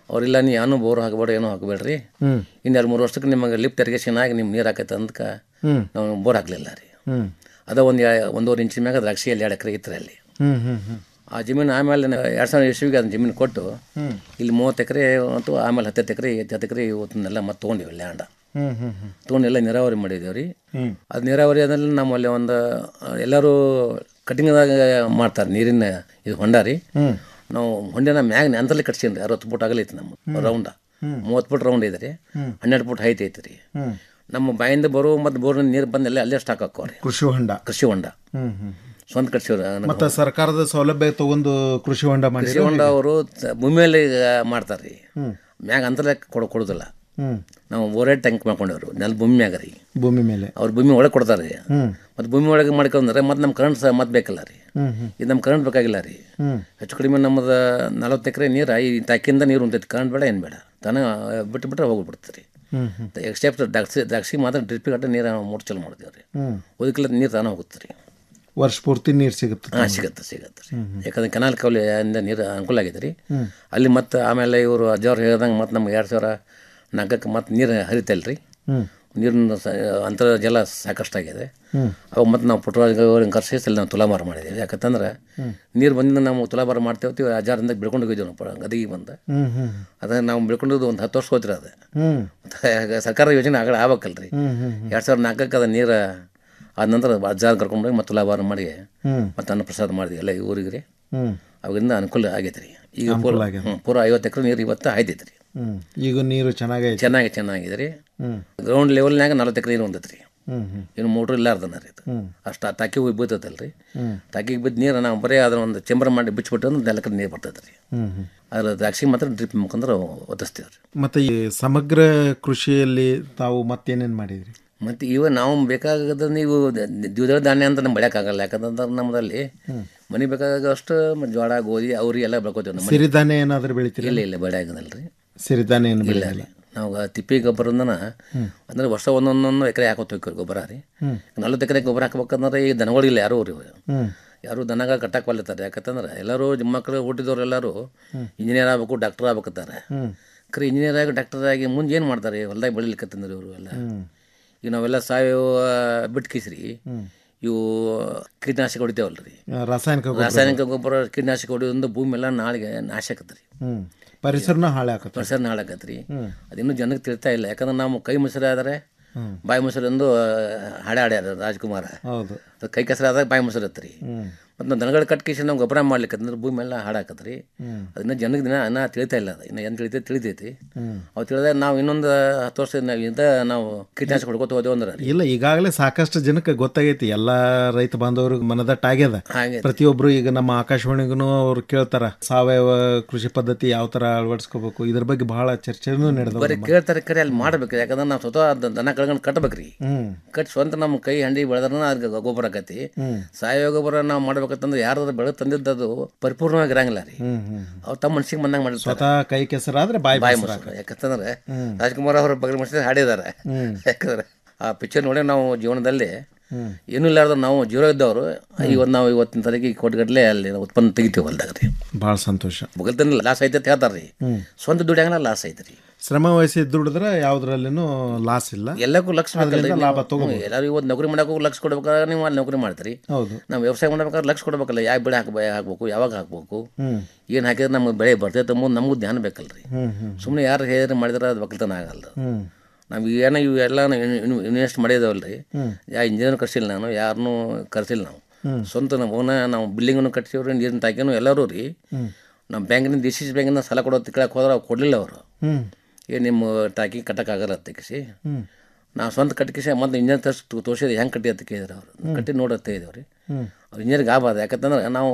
ಅವ್ರಿಲ್ಲ ನೀ ಏನು ಬೋರ್ ಹಾಕಬೇಡ ಏನೂ ಹಾಕಬೇಡ್ರಿ ಹ್ಮ್. ಇನ್ನು ಎರಡು ಮೂರು ವರ್ಷಕ್ಕೆ ನಿಮಗೆ ಲಿಫ್ಟ್ ಇರಿಗೇಷನ್ ಆಗಿ ನಿಮ್ಮ ನೀರು ಹಾಕೈತೆ ಅಂದ್ಕ ಹ್ಮ್. ನಾವು ಬೋರ್ ಹಾಕಲಿಲ್ಲ ರೀ ಹ್ಮ್ ಅದ ಒಂದು ಒಂದೂವರೆ ಇಂಚಿನ ಮ್ಯಾಗ ದ್ರಾಕ್ಷಿಯಲ್ಲಿ ಎರಡು ಎಕರೆ ಇತ್ತು ಅಲ್ಲಿ ಹ್ಮ್ ಹ್ಮ್ ಹ್ಮ್ ಆ ಜಮೀನು ಆಮೇಲೆ ಎರಡು ಸಾವಿರ ಇಸ್ವಿಗೆ ಅದನ್ನ ಜಮೀನು ಕೊಟ್ಟು ಹ್ಮ್. ಇಲ್ಲಿ ಮೂವತ್ತು ಎಕರೆ ಮತ್ತು ಆಮೇಲೆ ಹತ್ತತ್ತು ಎಕರೆ ಹತ್ತು ಎಕರೆ ಇವತ್ತನ್ನೆಲ್ಲ ಮತ್ತೆ ತೊಗೊಂಡಿವಿ ಲ್ಯಾಂಡ ಹ್ಮ್ ಹ್ಮ್ ಹ್ಮ್ ತೊಗೊಂಡು ಎಲ್ಲ ನೀರಾವರಿ ಮಾಡಿದ್ದೇವೆ ರೀ ಹ್ಮ್. ಅದು ನೀರಾವರಿ ಆದಲ್ಲಿ ನಮ್ಮಲ್ಲಿ ಒಂದು ಆ, ಎಲ್ಲರೂ ಕಟಿಂಗ್ದಾಗ ಮಾಡ್ತಾರೆ ನೀರಿನ ಇದು ಹೊಂಡ ರೀ ಹ್ಮ್. ನಾವು ಹೊಂಡಿನ ಮ್ಯಾಗ ಅಂತಲ್ಲಿ ಕಟ್ಸೀನಿ ರೀ ಅರವತ್ತು ಫುಟ್ ಆಗಲೈತಿ ನಮ್ಮ ರೌಂಡ ಹ್ಮ್. ಮೂವತ್ತು ಫುಟ್ ರೌಂಡ್ ಇದೆ ರೀ ಹ್ಮ್. ಹನ್ನೆರಡು ಫುಟ್ ಹೈಟ್ ಐತಿ ರೀ ಹ್ಮ್. ನಮ್ಮ ಬಾಯಿಂದ ಬರೋ ಮತ್ತು ಬೋರ್ನ ನೀರು ಬಂದೆಲ್ಲ ಅಲ್ಲೇ ಸ್ಟಾಕ್ ಹಾಕೋರಿ ಕೃಷಿ ಹೊಂಡ ಕೃಷಿ ಹೊಂಡ ಹ್ಮ್ ಹ್ಮ್ ಸ್ವಂತ ಕಟ್ಸಿವ್ರಿ ಮತ್ತೆ ಸರ್ಕಾರದ ಸೌಲಭ್ಯ ತಗೊಂಡು ಕೃಷಿ ಹೊಂಡ ಮಾಡಿ ಕೃಷಿ ಹೊಂಡ ಅವರು ಭೂಮಿಯಲ್ಲಿ ಮಾಡ್ತಾರೆ ರೀ ಹ್ಮ್. ಮ್ಯಾಗ ಅಂತಲೇ ಕೊಡ ಕೊಡೋದಿಲ್ಲ ಹ್ಮ್ ನಾವು ಓವರ್ ಟ್ಯಾಂಕ್ ಮಾಡ್ಕೊಂಡವ್ರು ನೆಲ ಭೂಮಿ ಮ್ಯಾಗ ರೀ ಭೂಮಿ ಮೇಲೆ ಅವ್ರು ಭೂಮಿ ಒಳಗೆ ಕೊಡ್ತಾರೆ ರೀ ಹ್ಮ್ ಮತ್ತು ಭೂಮಿ ಒಳಗೆ ಮಾಡ್ಕೊಂಡ್ರೆ ಮತ್ತೆ ನಮ್ಮ ಕರೆಂಟ್ ಸಹ ಮತ್ತೆ ಬೇಕಲ್ಲ ರೀ ಹ್ಮ್ ಹ್ಮ್ ಇದು ನಮ್ಮ ಕರೆಂಟ್ ಬೇಕಾಗಿಲ್ಲ ರೀ ಹ್ಮ್ ಹೆಚ್ಚು ಕಡಿಮೆ ನಮ್ಮದು ನಲವತ್ತು ಎಕರೆ ನೀರು ಈ ಟ್ಯಾಕಿಂದ ನೀರು ಉಂಟೈತಿ ಕರೆಂಟ್ ಬೇಡ ಏನು ಬೇಡ ತಾನ ಬಿಟ್ಟು ಬಿಟ್ಟರೆ ಹೋಗ್ಬಿಡ್ತೀರಿ ರೀ ಹ್ಮ್ ಹ್ಮ್ ಎಕ್ಸೆಪ್ಟ್ ದ್ರಾಕ್ಷಿ ದ್ರಾಕ್ಷಿ ಮಾತ್ರ ಡ್ರಿಪ್ಪಿಗೆ ಅಡ್ಡ ನೀರು ಮೂರು ಚಲೋ ಮಾಡ್ತೀವಿ ರೀ ಹ್ಮ್ ಒದಕ್ಲ ನೀರು ತಾನೇ ಹೋಗುತ್ತೆ ರೀ ವರ್ಷ ಪೂರ್ತಿ ನೀರು ಸಿಗುತ್ತೆ ಹಾಂ ಸಿಗುತ್ತೆ ಸಿಗುತ್ತೆ ರೀ ಯಾಕಂದ್ರೆ ಕೆನಾಲ್ ಕವಲಿಯಿಂದ ನೀರು ಅನುಕೂಲ ಆಗಿದೆ ರೀ ಹ್ಮ್. ಅಲ್ಲಿ ಮತ್ತೆ ಆಮೇಲೆ ಇವರು ಅಜ್ಜವ್ರು ಹೇಳ್ದಂಗೆ ಮತ್ತೆ ನಮ್ಗೆ ಎರಡು ಸಾವಿರ ನಾಲ್ಕಕ್ಕೆ ಮತ್ತೆ ನೀರು ಹರಿತಲ್ಲ ರೀ ಹ್ಮ್ ನೀರಿನ ಸ ಅಂತರ್ಜಲ ಸಾಕಷ್ಟಾಗಿದೆ ಹ್ಮ್. ಅವಾಗ ಮತ್ತೆ ನಾವು ಪುಟ್ಟರಾಜ ಅವ್ರನ್ನ ಕರ್ಸಿ ಅಲ್ಲಿ ನಾವು ತುಲಾಭಾರ ಮಾಡಿದ್ದೀವಿ ಯಾಕಂತಂದ್ರೆ ಹ್ಮ್. ನೀರು ಬಂದಿಂದ ನಾವು ತುಲಾಭಾರ ಮಾಡ್ತೇವೆ ಅಜಾರಿಂದ ಬೆಳ್ಕೊಂಡು ಹೋಗಿದ್ದೀವಿ ನಾವು ಪ- ಗದಿಗೆ ಬಂದು ಹ್ಮ್ ಹ್ಮ್ ಅದ ನಾವು ಬೆಳ್ಕೊಂಡಿದ್ದು ಒಂದು ಹತ್ತು ವರ್ಷ ಹೋದ್ರೆ ಅದು ಹ್ಮ್ ಮತ್ತೆ ಸರ್ಕಾರ ಯೋಜನೆ ಆಗಲ್ಲ ಆಗ್ಬೇಕಲ್ರಿ ಹ್ಮ್ ಹ್ಮ್ ಹ್ಮ್. ಎರಡು ಸಾವಿರದ ನಾಲ್ಕಕ್ಕೆ ಅದು ನೀರು ಆದ ನಂತರ ಅಜ್ಜಾರ ಕರ್ಕೊಂಡೋಗಿ ಮತ್ತೆ ತುಲಾಭಾರ ಮಾಡಿ ಹ್ಮ್. ಮತ್ತೆ ಅನ್ನ ಪ್ರಸಾದ ಮಾಡಿದ್ವಿ ಎಲ್ಲ ಈ ಊರಿಗೆ ರೀ ಹ್ಮ್ ಅವಾಗಿಂದ ಅನುಕೂಲ ಆಗೈತೆ ರೀ ಈಗ ಪೂರ ಅನುಕೂಲ ಆಗ್ಯದ. ಹ್ಞೂ ಪೂರ ಐವತ್ತು ಎಕರೆ ನೀರು ಇವತ್ತು ಆಯ್ತೈತೆ ರೀ ಹ್ಮ್ ಈಗ ನೀರು ಚೆನ್ನಾಗೈತೆ ಚೆನ್ನಾಗಿ ಚೆನ್ನಾಗಿದೆ ರೀ ಹ್ಮ್ ಗ್ರೌಂಡ್ ಲೆವೆಲ್ನಾಗ ನಲ್ವತ್ತು ಎಕರೆ ನೀರು ಹೊಂದೈತೆ ರೀ ಹ್ಮ್ ಹ್ಮ್ ಇನ್ನು ಮೋಟ್ರ್ ಇಲ್ಲಾರ್ದನ ರೀ ಇದು ಹ್ಮ್ ಅಷ್ಟು ಆ ತಾಕಿ ಹೋಗಿ ಬೀಳ್ತೈತಲ್ಲ ರೀ ಹ್ಮ್ ತಾಕಿಗೆ ಬಿದ್ದು ನೀರು ನಾವು ಬರೀ ಅದನ್ನ ಒಂದು ಚೆಂಬರ್ ಮಾಡಿ ಬಿಚ್ಚಿಬಿಟ್ಟು ಅಂದ್ರೆ ನೆಲ ಕಡೆ ನೀರು ಬರ್ತೈತೆ ರೀ ಹ್ಮ್ ಹ್ಮ್ ಅದ್ರ ದ್ರಾಕ್ಷಿ ಮಾತ್ರ ಡ್ರಿಪ್ ಮುಖಾಂತರ ಒದಿಸ್ತೀವಿ ರೀ ಮತ್ತೆ ಈ ಸಮಗ್ರ ಕೃಷಿಯಲ್ಲಿ ತಾವು ಮತ್ತೇನೇನ್ ಮಾಡಿದ್ರಿ ಮತ್ತು ಇವ ನಾವು ಬೇಕಾಗದ ನೀವು ದ- ದ್ವಿದಳ ಧಾನ್ಯ ಅಂತ ನಮ್ಗೆ ಬೆಳೆಯೋಕ್ಕಾಗಲ್ಲ ಯಾಕಂತಂದ್ರೆ ನಮ್ಮದಲ್ಲಿ ಮನೆ ಬೇಕಾಗಷ್ಟು ಜೋಳ ಗೋಧಿ ಅವ್ರಿ ಎಲ್ಲ ಬೆಳ್ಕೊತೀವಿ ನಮ್ಮ ಮನೆ- ಸಿರಿಧಾನ್ಯ ಏನಾದ್ರು ಬೆಳಿತೀರಿ ಇಲ್ಲ ಇಲ್ಲ ಬೆಳೆಯಾಗದಲ್ಲ ರೀ ಸಿರಿಧಾನ್ಯ ಏನು ಇಲ್ಲ ಬೆಳೆಯಲ್ಲ ಇಲ್ಲ ನಾವು ಆ ತಿಪ್ಪಿ ಗೊಬ್ಬರದಿಂದನ ಅಂದ್ರೆ ವರ್ಷ ಒಂದೊಂದೊಂದು ಎಕರೆ ಹಾಕೋತ ಹೋಗ್ತೀವಿ ಗೊಬ್ಬರ ರೀ ಹ್ಮ್. ನಲ್ವತ್ತು ಎಕರೆ ಗೊಬ್ಬರ ಹಾಕ್ಬೇಕಂದ್ರೆ ಈಗ ದನಗಳಿಲ್ಲ ಯಾರು ರೀ ಹ್ಮ್ ಯಾರು ದನಗ ಕಟ್ಟಕ್ಕೆ ಒಲ್ಲೆತಾರೆ ಯಾಕಂತಂದ್ರೆ ಎಲ್ಲರೂ ಮಕ್ಕಳು ಹುಟ್ಟಿದವ್ರು ಎಲ್ಲರೂ ಇಂಜಿನಿಯರ್ ಆಗ್ಬೇಕು ಡಾಕ್ಟರ್ ಆಗ್ಬೇಕತ್ತಾರೆ ಹ್ಮ್ ಖರೆ ಇಂಜಿನಿಯರ್ ಆಗಿ ಡಾಕ್ಟರ್ ಆಗಿ ಮುಂದೆ ಏನು ಮಾಡ್ತಾರೆ ಹೊಲ್ದಾಗ ಬೆಳಿಲಿಕ್ಕತ್ತಂದ್ರೆ ಇವರು ಎಲ್ಲ ಹ್ಮ್ ಈಗ ನಾವೆಲ್ಲ ಸಾವಯವ ಬಿಟ್ಟು ಕಿಸ್ರಿ ಹ್ಮ್. ಇವು ಕೀಟನಾಶಕ ಹೊಡಿತೇವಲ್ಲ ರೀ ಆ, ರಾಸಾಯನಿಕ ಗೊಬ್ಬರ. ರಾಸಾಯನಿಕ ಗೊಬ್ಬರ ಕೀಟನಾಶಕ ಹೊಡಿಯೋದ್ರಿಂದ ಭೂಮಿ ಎಲ್ಲ ನಾಳೆಗೆ ನಾಶ ಆಕತ್ರಿ ಹ್ಮ್ ಪರಿಸರನ ಹಾಳೆ ಹಾಕತ್ತೆ ಪರಿಸರ ಹಾಳಾಕತ್ರಿ ಹ್ಮ್. ಅದಿನ್ನೂ ಜನಕ್ಕೆ ತಿಳ್ತಾ ಇಲ್ಲ ಯಾಕಂದ್ರೆ ನಾವು ಕೈ ಮೊಸರು ಆದರೆ ಹ್ಮ್. ಬಾಯಿ ಮೊಸರು ಎಂದು ಹಾಡೆ ಹಾಡ್ಯಾರ ರಾಜ್ಕುಮಾರ ಹೌದು ಅದು ಕೈ ಕೆಸರಾದಾಗ ಬಾಯಿ ಮೊಸರು ಇತ್ತು ಹ್ಮ್ ಮತ್ತು ನಾವು ದನಗಳ ಕಟ್ಕೇಸಿ ನಾವು ಗೊಬ್ಬರ ಮಾಡ್ಲಿಕ್ಕೆ ಅಂದ್ರೆ ಭೂಮಿ ಎಲ್ಲ ಹಾಡಾಕತ್ರಿ ಹ್ಮ್. ಅದನ್ನ ಜನಕ್ಕೆ ದಿನ ಅನ್ನ ತಿಳಿತಾ ಇಲ್ಲ ಅದು ಇನ್ನು ಏನು ತಿಳಿತೈತಿ ತಿಳಿತೈತಿ ಹ್ಮ್. ಅವು ತಿಳಿದಾಗ ನಾವು ಇನ್ನೊಂದು ಹತ್ತು ವರ್ಷ ನಾವು ಇಂದ ನಾವು ಕೀಟನಾಶಕ ಹೊಡ್ಕೊತ ಹೋದೆವು ಅಂದ್ರೆ ಇಲ್ಲ ಈಗಾಗಲೇ ಸಾಕಷ್ಟು ಜನಕ್ಕೆ ಗೊತ್ತಾಗೈತಿ ಎಲ್ಲಾ ರೈತ ಬಾಂಧವ್ರಿಗೆ ಮನದಟ್ಟಾಗ್ಯದ ಹಾಗೆ ಪ್ರತಿಯೊಬ್ರು ಈಗ ನಮ್ಮ ಆಕಾಶವಾಣಿಗೂ ಅವ್ರು ಕೇಳ್ತಾರ ಸಾವಯವ ಕೃಷಿ ಪದ್ಧತಿ ಯಾವ ತರ ಅಳವಡಿಸ್ಕೋಬೇಕು ಇದ್ರ ಬಗ್ಗೆ ಬಹಳ ಚರ್ಚೆನೂ ನಡೆದವ ಬರೀ ಕೇಳ್ತಾರೆ ಕರೆ ಅಲ್ಲಿ ಮಾಡ್ಬೇಕು ಯಾಕಂದ್ರೆ ನಾವು ಸ್ವತಃ ದ- ದನ ಕಳ್ಕೊಂಡು ಕಟ್ಬೇಕ್ರಿ ಹ್ಮ್ ಕಟ್ ಸ್ವಂತ ನಮ್ಮ ಕೈ ಹಂಡಿ ಬೆಳೆದ್ರೆ ಅದಕ್ಕೆ ಗೊಬ್ಬರ ಆಕತಿ ಹ್ಮ್ ಸಾವಯವ ಗೊಬ್ಬರ ನಾವು ಮಾಡ್ಬೇಕಂತಂದ್ರೆ ಯಾರಾದ್ರೂ ಬೆಳೆ ತಂದಿದ್ದದು ಪರಿಪೂರ್ಣವಾಗಿ ಇರಂಗಿಲ್ಲ ರೀ ಹ್ಮ್ ಹ್ಮ್ ಅವ್ರು ತಮ್ಮ ಮನ್ಸಿಗೆ ಬಂದಂಗೆ ಮಾಡಿರ್ತಾರೆ ಸ್ವತಃ ಕೈ ಕೆಸರಾದ್ರೆ ಬಾಯಿ ಬಾಯಿ ಮೊಸರು ಮೊಸರು ಯಾಕಂತಂದ್ರೆ ಹ್ಮ್. ರಾಜ್ಕುಮಾರ್ ಅವರ ಬಗ್ಗೆ ಮನುಷ್ಯ ಹಾಡಿದ್ದಾರೆ ಹ್ಮ್. ಯಾಕಂದ್ರೆ ಆ ಪಿಕ್ಚರ್ ನೋಡಿ ನಾವು ಜೀವನದಲ್ಲಿ ಹ್ಮ್. ಏನೂ ಇಲ್ಲಾರ್ದು ನಾವು ಜೀರೋ ಇದ್ದವರು ಇವತ್ತು ನಾವು ಇವತ್ತಿನ ತಾರೀಕಿಗೆ ಕೋಟಿಗಟ್ಟಲೆ ಅಲ್ಲಿ ಉತ್ಪನ್ನ ತೆಗಿತೀವಿ ಹೊಲ್ದಾಗ ರೀ ಬಹಳ ಸಂತೋಷ ಮುಗಲ್ತನ ಲಾಸ್ ಐತೆ ಅಂತ ಹೇಳ್ತಾರೆ ರೀ ಹ್ಮ್. ಸ್ವಂತ ದುಡಿಯಂಗಿಲ್ಲ ಲಾಸ್ ಐತೆ ರೀ ಶ್ರಮ ವಹಿಸಿ ದುಡಿದ್ರೆ ಯಾವ್ದ್ರಲ್ಲಿನೂ ಲಾಸ್ ಇಲ್ಲ ಎಲ್ಲಕ್ಕೂ ಲಕ್ಷ ಬೇಕಲ್ರಿ ಅದರಿಂದ ನೀವು. ಲಾಭ ತಗೋಬಹುದು ಹ್ಮ್, ಎಲ್ಲರೂ ಇವತ್ತು ನೌಕರಿ ಮಾಡಕ್ಕೂ ಲಕ್ಷ ಕೊಡ್ಬೇಕಾದ್ರೆ ನೀವು ಅಲ್ಲಿ ನೌಕರಿ ಮಾಡ್ತೀರಿ ಹೌದು ನಾವು ವ್ಯವಸಾಯ ಮಾಡ್ಬೇಕಾದ್ರೆ ಲಕ್ಷ ಕೊಡ್ಬೇಕಲ್ಲ ಯಾವ ಬೆಳೆ ಹಾಕ್ಬೇ ಹಾಕ್ಬೇಕು ಯಾವಾಗ ಹಾಕ್ಬೇಕು ಹ್ಮ್ ಏನು ಹಾಕಿದ್ರೆ ನಮ್ಗೆ ಬೆಳೆ ಬರ್ತೈತೆ ಮುಂದೆ ನಮಗೂ ಧ್ಯಾನ ಬೇಕಲ್ರಿ ಹ್ಮ್ ಹ್ಮ್ ಸುಮ್ಮನೆ ಯಾರು ಹೇಳಿದ್ರೆ ಮಾಡಿದ್ರೆ ಅದು ಒಕ್ಕಲ್ತನ ಆಗಲ್ಲ ಹ್ಮ್ ನಾವು ಏನೋ ಇವು ಎಲ್ಲ ಇನ್ವೆಸ್ಟ್ ಮಾಡಿದಾವಲ್ಲ ರೀ ಹ್ಮ್. ಯಾ ಇಂಜಿನಿಯರ್ ಕರ್ಸಿಲ್ಲ ನಾನು ಯಾರನ್ನೂ ಕರ್ಸಿಲ್ಲ ನಾವು ಹ್ಮ್. ಸ್ವಂತ ನಮ್ಮ ಓನ ನಾವು ಬಿಲ್ಡಿಂಗನ್ನು ಕಟ್ಸಿವ್ರಿ ನೀರಿನ ತಾಕಿನೂ ಎಲ್ಲರೂ ರೀ ಹ್ಮ್. ನಮ್ಮ ಬ್ಯಾಂಕಿನ ಡಿ ಸಿ ಸಿ ಬ್ಯಾಂಕಿಂದ ಸಾಲ ಕೊಡೋ ತಿಕ್ಕಳಕ್ಕೆ ಹೋದ್ರೆ ಅವ್ರು ಕೊಡಲಿಲ್ಲ ಅವರು ಹ್ಮ್ ಏನು ನಿಮ್ಮ ಟಾಕಿ ಕಟ್ಟಕ್ಕಾಗಲ್ಲ ಅಂತ ಕಿಸಿ ಹ್ಮ್ ನಾವು ಸ್ವಂತ ಕಟ್ಟಿಕಿಸಿ ಮತ್ತೆ ಇಂಜಿನಿಯರ್ ತರ್ಸಿ ತೋರಿಸಿದ್ರೆ ಹೆಂಗೆ ಕಟ್ಟಿ ಅಂತ ಕೇಳಿದ್ರು ಅವರು ಕಟ್ಟಿ ನೋಡತ್ತೆ ಇದ್ದೇವೆ ರೀ ಹ್ಮ್ ಅವ್ರು ಇಂಜಿನಿಯರ್ಗೆ ಆಗಬಾರ್ದು ಯಾಕಂತಂದ್ರೆ ನಾವು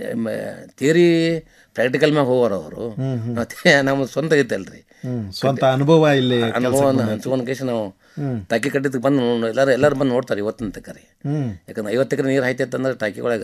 ಥಿಯರಿ ಪ್ರಾಕ್ಟಿಕಲ್ ಮ್ಯಾಗ ಹೋಗೋರು ಅವರು ಹ್ಮ್, ಹ್ಮ್. ಮತ್ತೆ ನಮ್ಮ ಸ್ವಂತ ಐತಲ್ರಿ ಹ್ಮ್ ಸ್ವಂತ ಅನುಭವ ಇಲ್ಲಿ ಅನುಭವ ಹಂಚ್ಕೊಂಡು ಕೇಸಿ ನಾವು ಹ್ಮ್. ಟಾಕಿ ಕಟ್ಟಿದ್ದಕ್ಕೆ ಬಂದು ನೋಡ್- ಎಲ್ಲರೂ ಎಲ್ಲರೂ ಬಂದು ನೋಡ್ತಾರೆ ಇವತ್ತಿನ ತನಕ ರೀ ಹ್ಮ್ ಯಾಕಂದ್ರೆ ಐವತ್ತು ಎಕರೆ ನೀರು ಹಾಯ್ತೈತೆ ಅಂದ್ರೆ ಟಾಕಿ ಒಳಗೆ ರೀ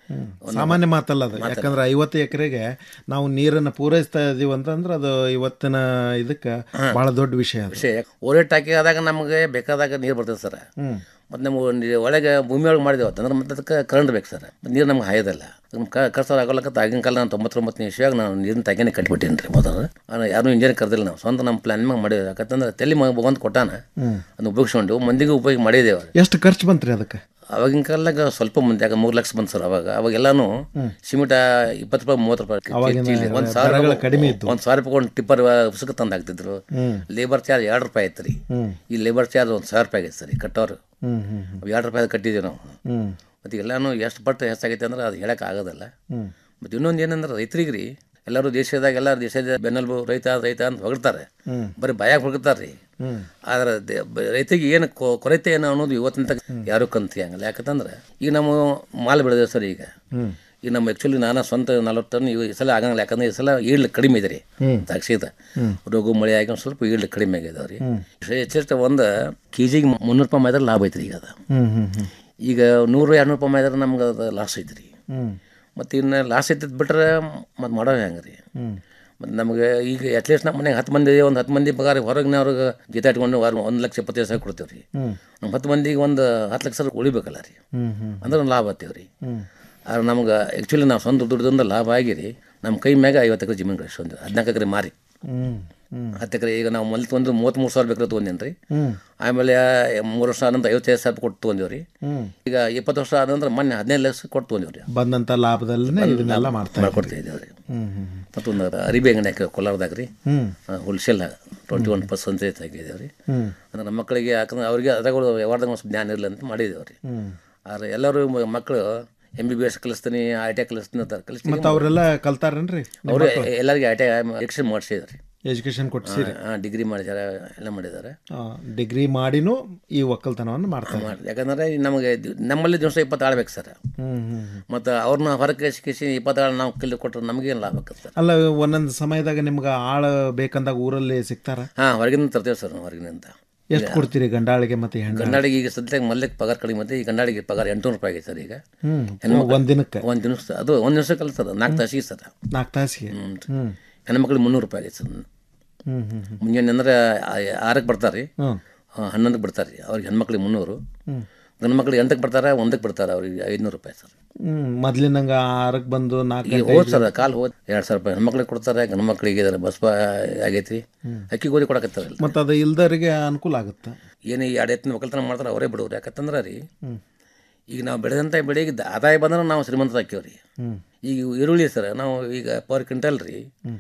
ಒಂದು- ಸಾಮಾನ್ಯ ಮಾತಲ್ಲ ಅದು ಮಾತಲ್ಲ. ಯಾಕಂದ್ರೆ ಐವತ್ತು ಎಕರೆಗೆ ನಾವು ನೀರನ್ನು ಪೂರೈಸ್ತಾ ಇದೀವಿ ಅಂತಂದ್ರೆ ಅದು ಇವತ್ತಿನ ಇದಕ್ಕೆ ಬಹಳ ದೊಡ್ಡ ವಿಷಯ ಅದು ವಿಷಯ ಓರೇಟ್ ಹಾಕಿ ಆದಾಗ ನಮಗೆ ಬೇಕಾದಾಗ ನೀರು ಬರ್ತದೆ ಸರ್ ಹ್ಮ್. ಮತ್ತು ನಮ್ಮ ನೀ- ಒಳಗೆ ಭೂಮಿ ಒಳಗೆ ಮಾಡಿದೆವು ಅಂತಂದ್ರೆ ಮತ್ತೆ ಅದಕ್ಕೆ ಕರೆಂಟ್ ಬೇಕು ಸರ್ ನೀರು ನಮ್ಗೆ ಹಾಯೋದಲ್ಲ ನಮ್ಮ ಖರ್ಚು ಆಗೋಲ್ಲಕ್ಕ ಆಗಿನ ಕಾಲ ನಾನು ತೊಂಬತ್ತೊಂಬತ್ತನೇ ಇಶ್ಯಾಗ ನಾನು ನೀರಿನ ತಾಗೇನೆ ಕಟ್ಬಿಟ್ಟೇನಿ ರೀ ಮೊದಲು ನಾನು ಯಾರು ಇಂಜಿನಿಯರ್ ಕರೆದಿಲ್ಲ ನಾವು ಸ್ವಂತ ನಮ್ಮ ಪ್ಲಾನ್ ಮ್ಯಾಗ ಮಾಡಿದ್ವಿ ಯಾಕಂತಂದ್ರೆ ತಲೆ ಮಗ ಬಂದು ಕೊಟ್ಟಾನ ಹ್ಮ್. ಅದನ್ನ ಉಪಯೋಗಿಸ್ಕೊಂಡು ಮಂದಿಗೆ ಉಪಯೋಗ ಮಾಡಿದ್ದೇವೆ ಎಷ್ಟು ಖರ್ಚು ಬಂತ್ರಿ ಅದಕ್ಕೆ ಅವಾಗಿನ ಕಾಲದಾಗ ಸ್ವಲ್ಪ ಮಂದಿ ಯಾಕೆ ಮೂರು ಲಕ್ಷ ಬಂತು ಸರ್ ಅವಾಗ ಅವಾಗೆಲ್ಲಾನು ಸಿಮೆಂಟ್ ಇಪ್ಪತ್ತು ರೂಪಾಯಿ ಮೂವತ್ತು ರೂಪಾಯಿ ಅವಾಗಿನ ಚೀಲ. ಒಂದ್ ಸಾವಿರ ದರಗಳು ರೂಪಾಯಿ- ಕಡಿಮೆ ಇದ್ವು. ಒಂದ್ ಸಾವಿರ ರೂಪಾಯಿ ಒಂದು ಟಿಪ್ಪರ್ ಉಸುಕ ತಂದು ಹಾಕ್ತಿದ್ರು ಹ್ಮ್. ಲೇಬರ್ ಚಾರ್ಜ್ ಎರಡು ರೂಪಾಯಿ ಐತ್ರಿ ಹ್ಮ್. ಈ ಲೇಬರ್ ಚಾರ್ಜ್ ಒಂದು ಸಾವಿರ ರೂಪಾಯಿ ಆಗೈತೆ ಸರ್ ಈ ಕಟ್ಟೋರು ಹ್ಮ್ ಹ್ಮ್ ಹ್ಮ್. ಅವು ಎರಡು ರೂಪಾಯಿ ಕಟ್ಟಿದ್ದೀವಿ ನಾವು ಹ್ಮ್. ಮತ್ತು ಎಲ್ಲಾನು ಎಷ್ಟು ಪಟ್ಟು ಹೆಚ್ಚಾಗೈತೆ ಅಂದ್ರೆ ಅದು ಹೇಳಕ್ಕೆ ಆಗೋದಲ್ಲ ಹ್ಮ್. ಮತ್ತು ಇನ್ನೊಂದು ಏನಂದ್ರೆ ರೈತರಿಗೆ ರೀ ಎಲ್ಲರೂ ದೇಶದಾಗ ಎಲ್ಲ ದೇಶದ ಬೆನ್ನೆಲುಬು ರೈತ ರೈತ ಅಂತ ಹೊಗಳ್ತಾರೆ ಹ್ಮ್. ಬರೀ ಭಯ ಹೊಗಳ್ತಾರೆ ರೀ ಹ್ಮ್. ಆದ್ರೆ ದೇ- ಬ- ರೈತರಿಗೆ ಏನು ಕೊ- ಕೊರತೆ ಏನು ಅನ್ನೋದು ಇವತ್ತಿನ ತನಕ ಯಾರೂ ಕಂತಿಯಂಗಿಲ್ಲ ಯಾಕಂತಂದ್ರೆ ಈಗ ನಾವು ಮಾಲ್ ಬೆಳೆದೇವೆ ಸರ್ ಈಗ ಹ್ಮ್. ಈಗ ನಮ್ಮ ಆ್ಯಕ್ಚುಲಿ ನಾನು ಸ್ವಂತ ನಲ್ವತ್ತು ಟನ್ ಈ ಸಲ ಆಗಂಗಿಲ್ಲ ಯಾಕಂದ್ರೆ ಈ ಸಲ ಈಳ್ಳು ಕಡಿಮೆ ಇದೆ ರೀ ಹ್ಮ್. ದ್ರಾಕ್ಷಿದ ಹ್ಮ್. ರೋಗು ಮಳೆ ಆಗಿ ಒಂದು ಸ್ವಲ್ಪ ಈಳ್ಳು ಕಡಿಮೆ ಆಗಿದಾವೆ ರೀ ಹ್ಮ್. ಹೆಚ್ಚೆಷ್ಟು ಒಂದು ಕೆ ಜಿಗೆ ಮುನ್ನೂರು ರೂಪಾಯಿ ಮಾಡಿದ್ರೆ ಲಾಭ ಐತ್ರಿ ಈಗ ಅದು ಹ್ಮ್ ಹ್ಮ್ ಹ್ಮ್. ಈಗ ನೂರು ಎರಡು ನೂರು ರೂಪಾಯಿ ಮಾಡಿದ್ರೆ ನಮ್ಗೆ ಅದು ಲಾಸ್ ಐತ್ರಿ ಹ್ಮ್. ಮತ್ತು ಇನ್ನು ಲಾಸ್ ಐತದ್ ಬಿಟ್ರೆ ಮತ್ತು ಮಾಡೋ ಹೆಂಗೆ ರೀ ಹ್ಮ್. ಮತ್ತು ನಮಗೆ ಈಗ ಅಟ್ಲೀಸ್ಟ್ ನಮ್ಮ ಮನೆಗೆ ಹತ್ತು ಮಂದಿ ಒಂದು ಹತ್ತು ಮಂದಿ ಪಗಾರ ಹೊರಗಿನವ್ರಿಗೆ ಜೀತ ಇಟ್ಕೊಂಡು ವಾರ ಒಂದು ಲಕ್ಷ ಇಪ್ಪತ್ತೈದು ಸಾವಿರ ಕೊಡ್ತೀವಿ ರೀ ಹ್ಮ್. ನಮ್ಮ ಹತ್ತು ಮಂದಿಗೆ ಒಂದು ಹತ್ತು ಲಕ್ಷ ಉಳಿಬೇಕಲ್ಲ ರೀ ಹ್ಮ್ ಹ್ಮ್. ಅಂದ್ರೆ ಒಂದು ಲಾಭ ಹತ್ತೀವಿ ರೀ ಹ್ಮ್. ಆದ್ರೆ ನಮ್ಗೆ ಆ್ಯಕ್ಚುಲಿ ನಾವು ಸ್ವಂತ ದುಡ್ದಿಂದ ಲಾಭ ಆಗಿರಿ ನಮ್ಮ ಕೈ ಮ್ಯಾಗ ಐವತ್ತು ಎಕರೆ ಜಮೀನು ಗಳಿಸ್ಕೊಂಡು ಹದಿನಾಲ್ಕು ಎಕರೆ ಮಾರಿ ಹ್ಮ್. ಹ್ಮ್. ಹತ್ತು ಎಕರೆ ಈಗ ನಾವು ಮೊದಲು ಒಂದು ಮೂವತ್ತ್ಮೂರು ಸಾವಿರ ಬೇಕಾದ್ರೆ ತೊಗೊಂಡೇನಿ ರೀ ಹ್ಮ್. ಆಮೇಲೆ ಮೂರು ವರ್ಷ ಆನಂತರ ಐವತ್ತೈದು ಸಾವಿರ ಕೊಟ್ಟು ತೊಗೊಂಡಿವಿ ರೀ ಹ್ಮ್. ಈಗ ಇಪ್ಪತ್ತು ವರ್ಷ ಆನಂತರ ಮೊನ್ನೆ ಹದಿನೈದು ಲಕ್ಷ ಕೊಟ್ಟು ತೊಗೊಂಡಿವಿ ರೀ ಬಂದಂತ ಲಾಭದಲ್ಲೇ ಇದನ್ನೆಲ್ಲ ಮಾಡ್ತಾ ಇದ್ದೀರಿ. ಮಾಡ್ಕೊಡ್ತಾ ಇದ್ದೇವೆ ರೀ ಹ್ಮ್ ಹ್ಮ್ ಮತ್ತೊಂದು ಅರಿಬಿ ಅಂಗಡಿ ಹಾಕಿ ಕೋಲಾರದಾಗ ರೀ ಹ್ಮ್. ಹೋಲ್ಸೇಲ್ ಟ್ವೆಂಟಿ ಒನ್ ಪರ್ಸೆಂಟೇಜ್ ಆಗಿದ್ದೇವೆ ರೀ ಹ್ಮ್. ಅಂದ್ರೆ ನಮ್ಮ ಮಕ್ಕಳಿಗೆ ಯಾಕಂದ್ರೆ ಅವರಿಗೆ ಅದ್ರಾಗ ವ್ಯವಹಾರದಾಗ ಒಂದು ಸ್ವಲ್ಪ ಜ್ಞಾನ ಇರಲಿ ಅಂತ ಮಾಡಿದ್ದೇವೆ ರೀ ಹ್ಮ್. ಆದ್ರೆ ಎಲ್ಲರೂ ಮ- ಮಕ್ಕಳು ಎಮ್ ಬಿ ಬಿ ಎಸ್ ಕಲಿಸ್ತೀನಿ ಐ ಟಿ ಐ ಕಲಿಸ್ತೀನಿ ಅಂತಾರೆ ಕಲಿಸ್ತೀನಿ ಮತ್ತೆ ಅವರೆಲ್ಲ ಕಲ್ತಾರೇನ್ರಿ ಅವರು ಎಲ್ಲರಿಗೆ ಐ ಟಿ ಐ ಎಕ್ಸ್ಟೆಂಡ್ ಮಾಡಿಸಿದ್ರಿ ಎಜುಕೇಶನ್ ಕೊಡ್ಸಿರಿ ಡಿಗ್ರಿ ಮಾಡಿದ್ದಾರೆ ಎಲ್ಲ ಮಾಡಿದ್ದಾರೆ ಡಿಗ್ರಿ ಮಾಡಿನೂ ಈ ಒಕ್ಕಲ್ತನವನ್ನು ಮಾಡ್ತಾರೆ ಮಾಡಿ- ಯಾಕಂದ್ರೆ ನಮಗೆ ದಿ- ನಮ್ಮಲ್ಲಿ ದಿವಸ ಇಪ್ಪತ್ತು ಆಳ್ಬೇಕು ಸರ್ ಹ್ಮ್ ಹ್ಮ್ ಮತ್ತು ಅವ್ರನ್ನ ಹೊರಗೆ ಶಿಕ್ಷಿಸಿ ಇಪ್ಪತ್ತು ಆಳು ನಾವು ಕಲಿ ಕೊಟ್ಟರೆ ನಮಗೇನು ಲಾಭ ಆಗುತ್ತೆ ಸರ್ ಅಲ್ಲ ಒಂದೊಂದು ಸಮಯದಾಗ ನಿಮ್ಗೆ ಆಳ ಬೇಕಂದಾಗ ಊರಲ್ಲಿ ಸಿಗ್ತಾರ ಹಾಂ ಹೊರಗಿಂದ ತರ್ತೇವೆ ಸರ್ ನಾವು ಹೊರಗಿನಿಂದ ಎಷ್ಟು ಕೊಡ್ತೀರಿ ಗಂಡಾಳಿಗೆ ಮತ್ತೆ ಹೆಣ್ಣು ಗಂಡಾಡಿಗೆ ಈಗ ಸದ್ಯಕ್ಕೆ ಮಲ್ಲಕ್ಕೆ ಪಗಾರ ಕಡಿಮೆ ಮತ್ತೆ ಈ ಗಂಡಾಡಿಗೆ ಪಗಾರ ಎಂಟುನೂರು ರೂಪಾಯಿ ಆಗೈತೆ ಸರ್ ಈಗ ಹ್ಮ್. ಹೆಣ್ಮಕ್ಳು- ಒಂದ್ ದಿನಕ್ಕೆ? ಒಂದು ದಿನಕ್ಕೆ ಅದು ಒಂದು ದಿವಸ ಕಲಿಸ್ತದ ನಾಲ್ಕು ತಾಸಿಗೆ ಸರ್ ನಾಲ್ಕು ತಾಸಿಗೆ ಹ್ಮ್ ಹೆಣ್ಮಕ್ಳಿಗೆ ಮುನ್ನೂರು ರೂಪಾಯಿ ಆಗೈತೆ ಸರ್ ಹ್ಮ್ ಹ್ಮ್ ಹ್ಮ್ ಮುಂಜಾನೆ ಅಂದ್ರೆ ಆ- ಆರಕ್ಕೆ ಬರ್ತಾರೆ ರೀ ಹ್ಮ್. ಹನ್ನೊಂದಕ್ಕೆ ಬರ್ತಾರೆ ರೀ ಅವ್ರಿಗೆ ಹೆಣ್ಮಕ್ಳಿಗೆ ಮುನ್ನೂರು ಹ್ಮ್. ಗಂಡು ಮಕ್ಳಿಗೆ ಎಂಟಕ್ಕೆ ಬರ್ತಾರೆ ಒಂದಕ್ಕೆ ಬರ್ತಾರೆ ಅವ್ರಿಗೆ ಐದುನೂರು ರೂಪಾಯಿ ಸರ್ ಹ್ಮ್ ಮೊದ್ಲಿನಂಗ ಆರಕ್ಕೆ ಬಂದು ನಾಲ್ಕು ಈಗ ಗಂಟೆ ಹೋದ್ ಸರ್ ಕಾಲು ಹೋದ್ ಎರಡು ಸಾವಿರ ರೂಪಾಯಿ ಹೆಣ್ಮಕ್ಳಿಗೆ ಕೊಡ್ತಾರೆ ಗಂಡು ಮಕ್ಳಿಗೆ ಇದರ ಬಸ್ ಪಾ ಆಗೈತಿ ಅಕ್ಕಿ ಗೋಧಿ ಕೊಡಕತ್ತಾರಲ್ಲ ಮತ್ತೆ ಅದು ಇಲ್ದರಿಗೆ ಅನುಕೂಲ ಆಗುತ್ತೆ ಏನು ಈ ಎರಡು ಎತ್ತಿನ ಒಕ್ಕಲ್ತನ ಮಾಡ್ತಾರೆ ಅವರೇ ಬಿಡೋರು ಯಾಕಂತಂದ್ರೆ ರೀ ಹ್ಮ್. ಈಗ ನಾವು ಬೆಳೆದಂಥ ಬೆಳೆಗೆ ದ- ಆದಾಯ ಬಂದ್ರೆ ನಾವು ಶ್ರೀಮಂತ ಹಾಕ್ಯವ್ರಿ ಹ್ಮ್. ಈಗ ಈರುಳ್ಳಿ ಸರ್ ನಾವು ಈಗ ಪರ್ ಕ್ವಿಂಟಲ್ ರೀ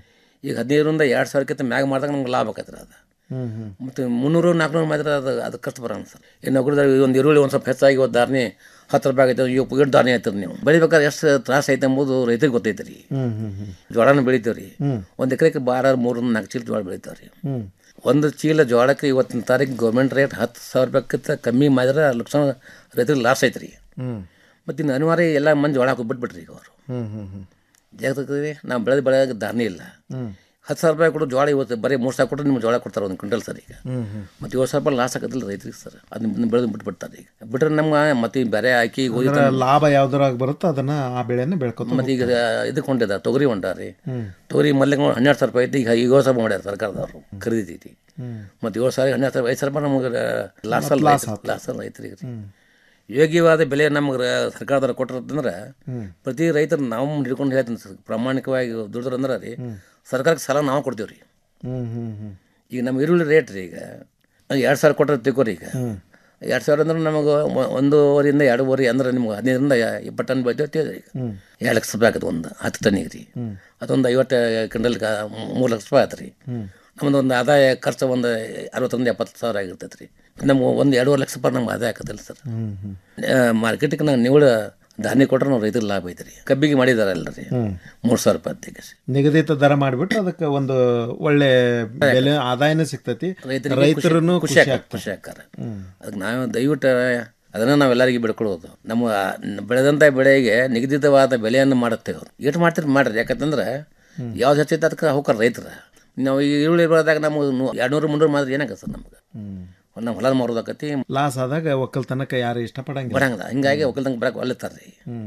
ಈಗ ಹದಿನೈದರಿಂದ ಎರಡು ಸಾವಿರಕ್ಕಿಂತ ಮ್ಯಾಗ ಮಾಡಿದಾಗ ನಮ್ಗೆ ಲಾಭ ಆಕತ್ರಿ ಅದು ಹ್ಮ್ ಹ್ಮ್ ಮತ್ತು ಮುನ್ನೂರು ನಾಲ್ಕುನೂರು ಮಾಡಿದ್ರೆ ಅದು ಅದು ಖರ್ಚು ಬರೋಣ ಸರ್ ಇನ್ನು ಒಗ್ಗಡ್ದಾಗ ಒಂದು ಈರುಳ್ಳಿ ಒಂದು ಸ್ವಲ್ಪ ಹೆಚ್ಚಾಗಿ ಒಂದು ದಾರ್ನಿ ಹತ್ತು ರೂಪಾಯಿ ಆಗೈತೆ ಇವು ಪುಗಿಟ್ ದಾರ್ನಿ ಆಯ್ತದ ನೀವು ಬೆಳಿಬೇಕಾದ್ರೆ ಎಷ್ಟು ತ್ರಾಸ ಐತೆ ಎಂಬುದು ರೈತರಿಗೆ ಗೊತ್ತೈತೆ ರೀ ಹ್ಮ್ ಹ್ಮ್ ಹ್ಮ್ ಜೋಳನ ಬೆಳಿತೀವಿ ರೀ ಹ್ಮ್. ಒಂದು ಎಕರೆಗೆ ಬಾರ ಮೂರು ನಾಲ್ಕು ಚೀಲ ಜೋಳ ಬೆಳಿತಾವೆ ರೀ ಹ್ಮ್ ಒಂದು ಚೀಲ ಜೋಳಕ್ಕೆ ಇವತ್ತಿನ ತಾರೀಕು ಗೌರ್ಮೆಂಟ್ ರೇಟ್ ಹತ್ತು ಸಾವಿರ ರೂಪಾಯಿಗಿಂತ ಕಮ್ಮಿ ಮಾಡಿದ್ರೆ ಲಕ್ಷ ರೈತರಿಗೆ ಲಾಸ್ ಐತೆ ರೀ ಹ್ಮ್ ಮತ್ತು ಇನ್ನು ಅನಿವಾರ್ಯ ಎಲ್ಲ ಮಂದಿ ಜೋಳ ಹಾಕಿ ಬಿಟ್ಬಿಟ್ರಿ ಈಗ ಅವರು ಹ್ಮ್ ಹ್ಮ್ ಹ್ಮ್ ಜಾಗಕ್ಕೆ ನಾವು ಬೆಳೆದ ಬೆಳೆಯೋಕೆ ದಾರಿನೇ ಇಲ್ಲ ಹ್ಮ್. ಹತ್ತು ಸಾವಿರ ರೂಪಾಯಿ ಕೊಟ್ಟು ಜೋಳ ಇವತ್ತು ಬರೀ ಮೂರು ಸಾವಿರ ಕೊಟ್ಟರೆ ನಿಮ್ಗೆ ಜೋಳ ಕೊಡ್ತಾರೆ ಒಂದು ಕ್ವಿಂಟಲ್ ಸರ್ ಈಗ ಹ್ಮ್ ಹ್ಮ್ ಮತ್ತು ಏಳು ಸಾವಿರ ರೂಪಾಯಿ ಲಾಸ್ ಆಗೋದಿಲ್ಲ ರೈತರಿಗೆ ಸರ್ ಅದನ್ನ ಬೆಳೆದು ಬಿಟ್ಬಿಡ್ತಾರೆ ಈಗ ಬಿಟ್ರೆ ನಮ್ಗೆ ಮತ್ತೆ ಈ ಬೇರೆ ಹಾಕಿ ಗೋಧಿ ಅಂದ್ರೆ ಲಾಭ ಯಾವ್ದ್ರಾಗ ಬರುತ್ತೋ ಅದನ್ನ ಆ ಬೆಳೆನ ಬೆಳ್ಕೊತ ಮತ್ತು ಈಗ ಇದಕ್ಕೆ ಹೊಂಟಿದ ತೊಗರಿ ಹೊಂಟಾರಿ ಹ್ಮ್. ತೊಗರಿ ಮೊದಲಿಗೆ ಹನ್ನೆರಡು ಸಾವಿರ ರೂಪಾಯಿ ಐತಿ ಈಗ ಈಗ ಏಳು ಸಾವಿರ ಮಾಡ್ಯಾರ ಸರ್ಕಾರದವರು ಖರೀದಿ ಹ್ಮ್. ಮತ್ತು ಏಳು ಸಾವಿರ ಹನ್ನೆರಡು ಸಾವಿರ ಐದು ಸಾವಿರ ರೂಪಾಯಿ ನಮಗೆ ಲಾಸ್ ಮತ್ತ್ ಅಲ್ಲ ಲಾಸ್ ಆತು. ಲಾಸ್ ಅಲ್ಲ ರೈತರಿಗೆ ರೀ ಯೋಗ್ಯವಾದ ಬೆಲೆ ನಮ್ಗೆ ಸರ್ಕಾರದವ್ರು ಕೊಟ್ಟಿರ್ತಂದ್ರೆ ಹ್ಮ್. ಪ್ರತಿ ರೈತರು ನಾವು ಹಿಡ್ಕೊಂಡು ಹೇಳ್ತೀನಿ ಸರ್ ಪ್ರಾಮಾಣಿಕವಾಗಿ ದುಡಿದ್ರೆ ಅಂದ್ರೆ ರೀ ಸರ್ಕಾರಕ್ಕೆ ಸಾಲ ನಾವು ಕೊಡ್ತೀವಿ ರೀ ಹ್ಮ್ ಹ್ಮ್ ಹ್ಮ್ ಈಗ ನಮ್ಮ ಈರುಳ್ಳಿ ರೇಟ್ ರೀ ಈಗ ಎರಡು ಸಾವಿರ ಕೊಟ್ಟರೆ ತಿಳ್ಕೊರಿ ಈಗ ಎರಡು ಸಾವಿರ ಅಂದ್ರೆ ನಮಗೆ ಒ- ಒಂದೂವರೆಯಿಂದ ಎರಡೂವರೆ ಅಂದ್ರೆ ನಿಮ್ಗೆ ಹದಿನೈದರಿಂದ ಇಪ್ಪತ್ತು ಟನ್ ಬೆಳಿತೇವೆ ಈಗ ಹ್ಮ್. ಎರಡು ಲಕ್ಷ ರೂಪಾಯಿ ಆಗತ್ತೆ ಒಂದು ಹತ್ತು ಟನ್ನಿಗೆ ರೀ ಹ್ಮ್. ಅದೊಂದು ಐವತ್ತು ಕ್ವಿಂಟಲ್ ಮೂರು ಲಕ್ಷ ರೂಪಾಯಿ ಆಯ್ತು ರೀ ಹ್ಮ್. ನಮ್ಮದು ಒಂದು ಆದಾಯ ಖರ್ಚು ಒಂದು ಅರವತ್ತರಿಂದ ಎಪ್ಪತ್ತು ಸಾವಿರ ಆಗಿರ್ತೈತೆ ರೀ ನಮ್ಗೆ ಒಂದು ಎರಡೂವರೆ ಲಕ್ಷ ರೂಪಾಯಿ ನಮ್ಗೆ ಆದಾಯ ಆಕತ್ತಲ್ಲ ಸರ್ ಹ್ಮ್ ಹ್ಮ್ ಮಾರ್ಕೆಟಿಗೆ ನಾವು ನಿವ್ವಳ ಧಾನ್ಯ ಕೊಟ್ರೆ ನಾವು ರೈತರಿಗೆ ಲಾಭ ಐತೆ ರೀ ಕಬ್ಬಿಗೆ ಮಾಡಿದಾರಲ್ಲ ರೀ ಹ್ಮ್. ಮೂರು ಸಾವಿರ ರೂಪಾಯಿ ತೆಗೆಸಿ ನಿಗದಿತ ದರ ಮಾಡಿಬಿಟ್ರೆ ಅದಕ್ಕೆ ಒಂದು ಒಳ್ಳೆ ಬೆಲೆ ಆದಾಯನೂ ಸಿಗ್ತೈತಿ ರೈತರಿಗೆ ರೈತರು ಖುಷಿ ಖುಷಿ ಆಕ- ಆಗ್ತಾರೆ ಖುಷಿ ಆಕಾರ ಅದಕ್ಕೆ ನಾವು ದಯವಿಟ್ಟು ಅದನ್ನು ನಾವೆಲ್ಲರಿಗೆ ಬಿಡ್ಕೊಳ್ಳೋದು ನಮ್ಮ ಬೆಳೆದಂಥ ಬೆಳೆಗೆ ನಿಗದಿತವಾದ ಬೆಲೆಯನ್ನು ಮಾಡುತ್ತೇವೆ ಎಷ್ಟು ಮಾಡ್ತೀರಿ ಮಾಡ್ರಿ ಯಾಕಂತಂದ್ರೆ ಯಾವ್ದು ಹೆಚ್ಚೈತೆ ಅದಕ್ಕೆ ಹೋಗ್ತಾರೆ ರೈತರ ನಾವು ಈ ಈರುಳ್ಳಿ ಬೆಳೆದಾಗ ನಮಗೆ ಎರಡುನೂರು ಮುನ್ನೂರು ಮಾಡಿದ್ರೆ ಏನಾಗತ್ತೆ ಸರ್ ನಮ್ಗೆ ನಾವು ಹೊಲ ಮಾರೋದಾಕತಿ ಲಾಸ್ ಆದಾಗ ಒಕ್ಕಲ್ತನಕ ಯಾರು ಇಷ್ಟಪಡಂಗಿಲ್ಲ ಬರಂಗಿಲ್ಲ ಹಿಂಗಾಗಿ ಒಕ್ಕಲ್ದಂಗೆ ಬರಕ್ಕೆ ಒಲ್ಲತ್ತಾರ ರೀ ಹ್ಮ್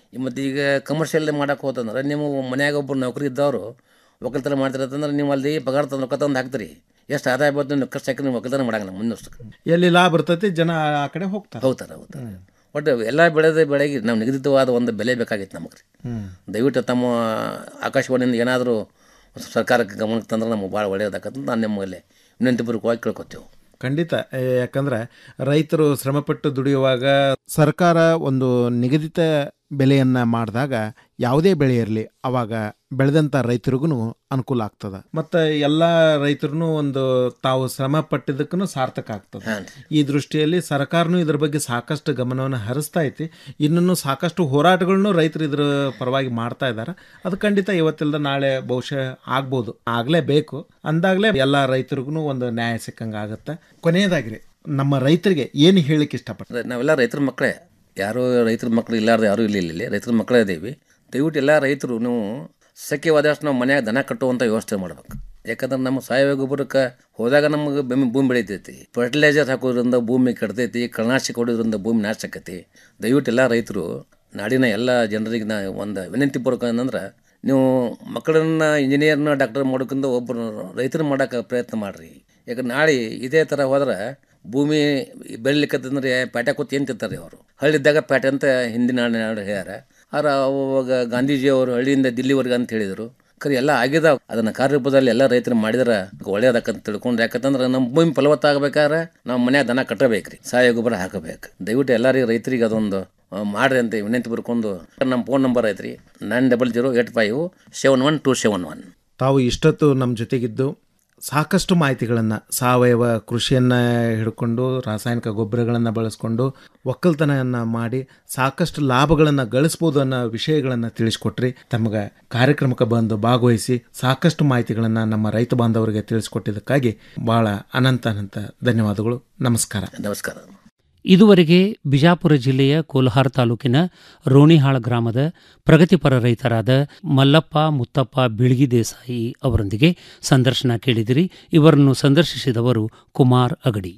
ಮತ್ತು ಈಗ ಕಮರ್ಷಿಯಲ್ ಮಾಡಕ್ಕೆ ಹೋತಂದ್ರೆ ನೀವು ಮನ್ಯಾಗ ಒಬ್ಬರು ನೌಕರಿ ಇದ್ದವರು ಒಕ್ಕಲ್ತನ ಮಾಡ್ತಿರತ್ತಂದ್ರೆ ನೀವು ಅಲ್ಲಿ ಪಗಾರ ತಂದು ರೊಕ್ಕ ತಂದು ಹಾಕ್ತೀರಿ ಎಷ್ಟು ಆದಾಯ ಬಂದು ನೀವು ಖರ್ಚು ಹಾಕಿ ನೀವು ಒಕ್ಕಲ್ತನ ಮಾಡಂಗಿಲ್ಲ ಮುಂದಷ್ಟು ಎಲ್ಲಿ ಲಾಭ ಇರ್ತೈತಿ ಜನ ಆ ಕಡೆ ಹೋಗ್ತಾರೆ ಹೋಗ್ತಾರೆ ಹೋಗ್ತಾರೆ ಒಟ್ಟು ಎಲ್ಲ ಬೆಳೆದ ಬೆಳೆಗೆ ನಾವು ನಿಗದಿತವಾದ ಒಂದು ಬೆಲೆ ಬೇಕಾಗಿತ್ತು ನಮಗೆ ರೀ ಹ್ಮ್. ದಯವಿಟ್ಟು ತಮ್ಮ ಆಕಾಶವಾಣಿಯಿಂದ ಏನಾದರೂ ಸರ್ಕಾರಕ್ಕೆ ಗಮನಕ್ಕೆ ತಂದ್ರೆ ನಮಗೆ ಭಾಳ ಒಳ್ಳೆಯದಾಗತ್ತೆ ನಾನು ನಿಮ್ಮಲ್ಲಿ ವಿನಂತಿಪೂರ್ವಕವಾಗಿ ಕೇಳ್ಕೊತೇವೆ ಖಂಡಿತ ಏ, ಯಾಕಂದ್ರೆ ರೈತರು ಶ್ರಮಪಟ್ಟು ದುಡಿಯುವಾಗ ಸರ್ಕಾರ ಒಂದು ನಿಗದಿತ ಬೆಲೆಯನ್ನ ಮಾಡಿದಾಗ ಯಾವುದೇ ಬೆಳೆ ಇರಲಿ ಅವಾಗ ಬೆಳೆದಂಥ ರೈತರಿಗೂ ಅನುಕೂಲ ಆಗ್ತದೆ ಮತ್ತು ಎಲ್ಲ ರೈತರು ಒಂದು ತಾವು ಶ್ರಮ ಪಟ್ಟಿದ್ದಕ್ಕೂ ಸಾರ್ಥಕ ಆಗ್ತದೆ ಈ ದೃಷ್ಟಿಯಲ್ಲಿ ಸರ್ಕಾರನೂ ಇದ್ರ ಬಗ್ಗೆ ಸಾಕಷ್ಟು ಗಮನವನ್ನು ಹರಿಸ್ತಾ ಐತಿ ಇನ್ನೂ ಸಾಕಷ್ಟು ಹೋರಾಟಗಳನ್ನು ರೈತರು ಇದ್ರ ಪರವಾಗಿ ಮಾಡ್ತಾ ಇದ್ದಾರೆ ಅದು ಖಂಡಿತ ಇವತ್ತಿಲ್ದ ನಾಳೆ ಬಹುಶಃ ಆಗ್ಬೋದು ಆಗಲೇಬೇಕು ಅಂದಾಗಲೇ ಎಲ್ಲ ರೈತರಿಗೂ ಒಂದು ನ್ಯಾಯ ಸಿಕ್ಕಂಗೆ ಆಗುತ್ತೆ ಕೊನೆಯದಾಗಿರಿ ನಮ್ಮ ರೈತರಿಗೆ ಏನು ಹೇಳಲಿಕ್ಕೆ ಇಷ್ಟಪಡ್ತಾರೆ ಅದೇ ನಾವೆಲ್ಲ ರೈತರ ಮಕ್ಕಳೇ ಯಾರು ರೈತರ ಮಕ್ಕಳು ಇಲ್ಲಾರ್ದು ಯಾರೂ ಇಲ್ಲ ಇಲ್ಲಿ ರೈತರ ಮಕ್ಕಳೇ ಇದ್ದೀವಿ ದಯವಿಟ್ಟು ಎಲ್ಲ ರೈತರು ನೀವು ಸಖ್ಯವಾದಷ್ಟು ನಾವು ಮನ್ಯಾಗ ದನ ಕಟ್ಟುವಂಥ ವ್ಯವಸ್ಥೆ ಮಾಡ್ಬೇಕು ಯಾಕಂದ್ರೆ ನಮ್ಮ ಸಾವಯವ ಗೊಬ್ಬರಕ್ಕೆ ಹೋದಾಗ ನಮಗೆ ಭೂಮಿ ಭೂಮಿ ಬೆಳಿತೈತಿ ಫರ್ಟಿಲೈಸರ್ ಹಾಕೋದ್ರಿಂದ ಭೂಮಿ ಕೆಡ್ತೈತಿ ಕಳನಾಶಕ ಹೊಡೋದ್ರಿಂದ ಭೂಮಿ ನಾಶ ಆಕೈತಿ ದಯವಿಟ್ಟು ಎಲ್ಲ ರೈತರು ನಾಡಿನ ಎಲ್ಲ ಜನರಿಗೆ ನಾ ಒಂದು ವಿನಂತಿ ಪೂರ್ವಕ ಏನಂದ್ರೆ ನೀವು ಮಕ್ಕಳನ್ನ ಇಂಜಿನಿಯರ್ನ ಡಾಕ್ಟರ್ ಮಾಡೋಕ್ಕಿಂತ ಒಬ್ಬರು ರೈತರು ಮಾಡೋಕೆ ಪ್ರಯತ್ನ ಮಾಡಿರಿ ಯಾಕಂದ್ರೆ ನಾಳೆ ಇದೇ ಥರ ಹೋದ್ರೆ ಭೂಮಿ ಬೆಳಿಲಿಕ್ಕಂತಂದ್ರೆ ಪ್ಯಾಟೆ ಕೂತ್ ಏನು ತಿಂತಾರೆ ಅವರು ಹಳ್ಳಿದ್ದಾಗ ಪ್ಯಾಟೆ ಅಂತ ಹಿಂದಿನ ನಾಡು ಹೇಳ್ಯಾರ ಆದ್ರೆ ಅವಾಗ ಗಾಂಧೀಜಿ ಅವರು ಹಳ್ಳಿಯಿಂದ ದಿಲ್ಲಿವರೆಗೆ ಅಂತ ಹೇಳಿದರು ಖರೆ ಎಲ್ಲ ಆಗಿದಾವ ಅದನ್ನ ಕಾರ್ಯರೂಪದಲ್ಲಿ ಎಲ್ಲ ರೈತರು ಮಾಡಿದ್ರೆ ಒಳ್ಳೇದಾಕಂತ ತಿಳ್ಕೊಂಡು ಯಾಕಂತಂದ್ರೆ ನಮ್ಮ ಭೂಮಿ ಫಲವತ್ತಾಗಬೇಕಾದ್ರೆ ನಾವು ಮನ್ಯಾಗ ದನ ಕಟ್ಟಬೇಕ್ರಿ ಸಾವಯವ ಗೊಬ್ಬರ ಹಾಕಬೇಕು ದಯವಿಟ್ಟು ಎಲ್ಲರಿಗೂ ರೈತರಿಗೆ ಅದೊಂದು ಆ, ಮಾಡ್ರಿ ಅಂತ ವಿನಂತಿ ಬರ್ಕೊಂಡು ನಮ್ಮ ಫೋನ್ ನಂಬರ್ ಐತ್ರಿ nine double zero eight five seven one two seven one ತಾವು ಇಷ್ಟೊತ್ತು ನಮ್ಮ ಜೊತೆಗಿದ್ದು ಸಾಕಷ್ಟು ಮಾಹಿತಿಗಳನ್ನು ಸಾವಯವ ಕೃಷಿಯನ್ನು ಹಿಡ್ಕೊಂಡು ರಾಸಾಯನಿಕ ಗೊಬ್ಬರಗಳನ್ನು ಬಳಸ್ಕೊಂಡು ಒಕ್ಕಲ್ತನವನ್ನು ಮಾಡಿ ಸಾಕಷ್ಟು ಲಾಭಗಳನ್ನು ಗಳಿಸ್ಬೋದು ಅನ್ನೋ ವಿಷಯಗಳನ್ನು ತಿಳಿಸ್ಕೊಟ್ರಿ ತಮಗೆ ಕಾರ್ಯಕ್ರಮಕ್ಕೆ ಬಂದು ಭಾಗವಹಿಸಿ ಸಾಕಷ್ಟು ಮಾಹಿತಿಗಳನ್ನು ನಮ್ಮ ರೈತ ಬಾಂಧವರಿಗೆ ತಿಳಿಸ್ಕೊಟ್ಟಿದ್ದಕ್ಕಾಗಿ ಭಾಳ ಅನಂತ ಅನಂತ ಧನ್ಯವಾದಗಳು ನಮಸ್ಕಾರ ನಮಸ್ಕಾರ ಇದುವರೆಗೆ ಬಿಜಾಪುರ ಜಿಲ್ಲೆಯ ಕೋಲ್ಹಾರ್ ತಾಲೂಕಿನ ರೋಣಿಹಾಳ ಗ್ರಾಮದ ಪ್ರಗತಿಪರ ರೈತರಾದ ಮಲ್ಲಪ್ಪ ಮುತ್ತಪ್ಪ ಬಿಳ್ಗಿ ದೇಸಾಯಿ ಅವರೊಂದಿಗೆ ಸಂದರ್ಶನ ಕೇಳಿದಿರಿ ಇವರನ್ನು ಸಂದರ್ಶಿಸಿದವರು ಕುಮಾರ್ ಅಗಡಿ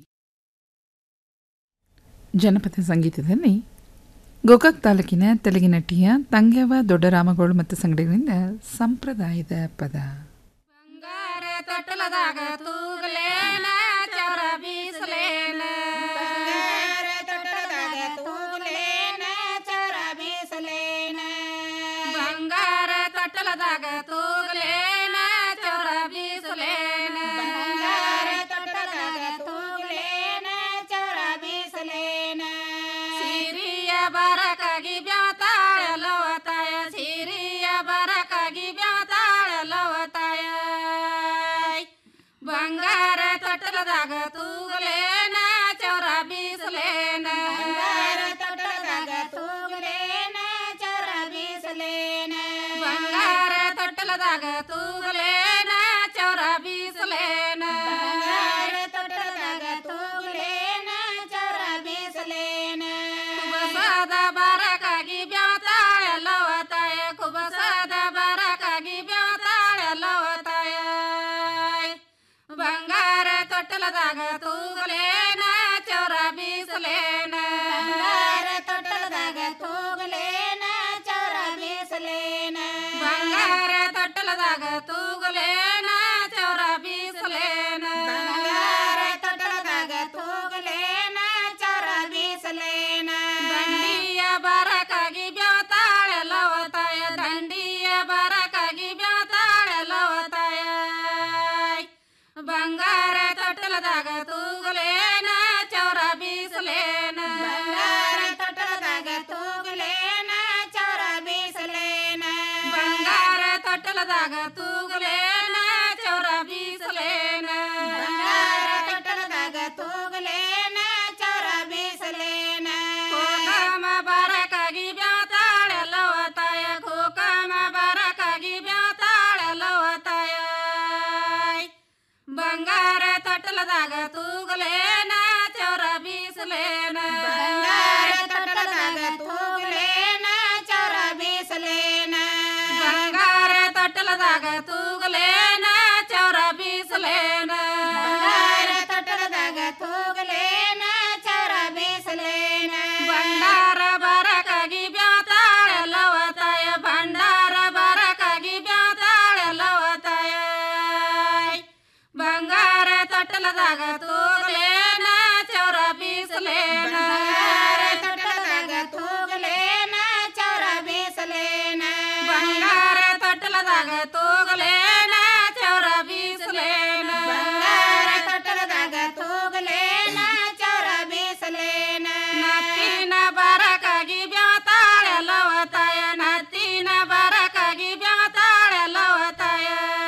ಜನಪದ ಸಂಗೀತದಲ್ಲಿ ಗೋಕಾಕ್ ತಾಲೂಕಿನ ತೆಲಗಿನಟ್ಟಿಯ ತಂಗ್ಯವ ದೊಡ್ಡರಾಮಗೋಳು ಮತ್ತು ಸಂಗಡಿಗಳಿಂದ ಸಂಪ್ರದಾಯದ ಪದ ತೊಟ್ಟಲದಾಗ ತೂಗಲೇನ ಚೌರ ಬೀಸಲೇನ ತೊಟ್ಟಲದಾಗ ತೂಗಲೇನ ಚೌರ ಬೀಸಲೇನ ಬಂಗಾರ ತೊಟ್ಟಲದಾಗ ತೂಗಲೇನ ಚೌರ ಬೀಸಲೇನ ಬಂಗಾರ ತೊಟ್ಟಲದಾಗ ತೂಗಲೇನ ಚೌರ ಬೀಸಲೇನ ಸಿರಿಯ ಬರಕಾಗಿ ಬ್ಯಾತಾಳ ಲವತಾಯ ಸಿರಿಯ ಬರಕಾಗಿ ಬ್ಯಾತಾಳ ಲವತಾಯ ಬಂಗಾರ ತೊಟ್ಟಲದಾಗ ತೂಗಲೇನ ಚೌರ ಬೀಸಲೇನ ಬಂಗಾರ ತೊಟ್ಟಲದಾಗ ತೂಗಲೇನ ಚೌರ ಬೀಸಲೇನ ಬಂಗಾರ ತೊಟ್ಟಲದಾಗ ತೂಗಲೇನ ಚೌರ ಬೀಸಲೇನ ಬಂಗಾರ ತೊಟ್ಟಲದಾಗ ತೂಗಲೇನ ಚೌರ ಬೀಸಲೇನ ಕುಬಸದ ಬರಕಾಗಿ ಬ್ಯಾತಾಳ ಲವತಾಯ ಕುಬಸದ ಬರಕಾಗಿ ಬ್ಯಾತಾಳ ಲವತಾಯ ಬಂಗಾರ ತೊಟ್ಟಲದಾಗ ತೂಗಲೇನ ಚೌರ ಬೀಸಲೇನ ಬಂಗಾರ ತೊಟ್ಟಲದಾಗ ತೂಗಲೇನ ಚೌರ ಬೀಸಲೇನ ಬಂಗಾರ ತೊಟ್ಟಲದಾಗ ತೂಗಲೇನ ಚೌರ ಬೀಸಲೇನ ಬಂಗಾರ ತೊಟ್ಟಲದಾಗ ತೂಗಲೇನ ಚೌರ ಬೀಸಲೇನ ದಂಡಿಯ ಬರಕಾಗಿ ಬ್ಯಾತಾಳ ಲವತಾಯ ದಂಡಿಯ ಬರಕಾಗಿ ಬ್ಯಾತಾಳ ಲವತಾಯ ಬಂಗಾರ ತೊಟ್ಟಲದಾಗ ತೂಗಲೇನ ಚೌರ ಬೀಸಲೇನ ಬಂಗಾರ ತೊಟ್ಟಲದಾಗ ತೂಗಲೇನ ಚೌರ ಬೀಸಲೇನ ಬಂಗಾರ ತೊಟ್ಟಲದಾಗ ತೂಗಲೇನ ಚೌರ ಬೀಸಲೇನ ಬಂಗಾರ ತೊಟ್ಟಲದಾಗ ತೂಗಲೇನ ಚೌರ ಬೀಸಲೇನ ಕೋಕಮ ಬರಕಾಗಿ ಬ್ಯಾತಾಳ ಲವತಾಯ ಕೋಕಮ ಬರಕಾಗಿ ಬ್ಯಾತಾಳ ಲವತಾಯ ಬಂಗಾರ ತೊಟ್ಟಲದಾಗ ತೂಗಲೇನ ಚೌರ ಬೀಸಲೇನ ಬಂಗಾರ ತೊಟ್ಟಲದಾಗ ತೂಗಲೇನ ಚೌರ ಬೀಸಲೇನ ಬಂಗಾರ ತೊಟ್ಟಲದಾಗ ತೂಗಲೇನ ಚೌರ ಬೀಸಲೇನ ಬಂಗಾರ ತೊಟ್ಟಲದಾಗ ತೂಗಲೇನ ಚೌರ ಬೀಸಲೇನ ಬಂಡಾರ ಬರಕಾಗಿ ಬ್ಯಾತಾಳ ತೊಟ್ಟಲದಾಗ ತೂಗಲೇನ ಚೌರ ಬೀಸಲೇನ ತೊಟ್ಟಲದಾಗ ತೂಗಲೇನ ಚೌರ ಬೀಸಲೇನ ಬಂಗಾರ ತೊಟ್ಟಲದಾಗ ತೂಗಲೇನ ಚೌರ ಬೀಸಲೇನ ಬಂಗಾರ ತೊಟ್ಟಲದಾಗ ತೂಗಲೇನ ಚೌರ ಬೀಸಲೇನ ನತ್ತಿನ ಬರಕಾಗಿ ಬ್ಯಾತಾಳೆ ಲವತಾಯ ನತ್ತಿನ ಬರಕಾಗಿ ಬ್ಯಾತಾಳೆ ಲವತಾಯ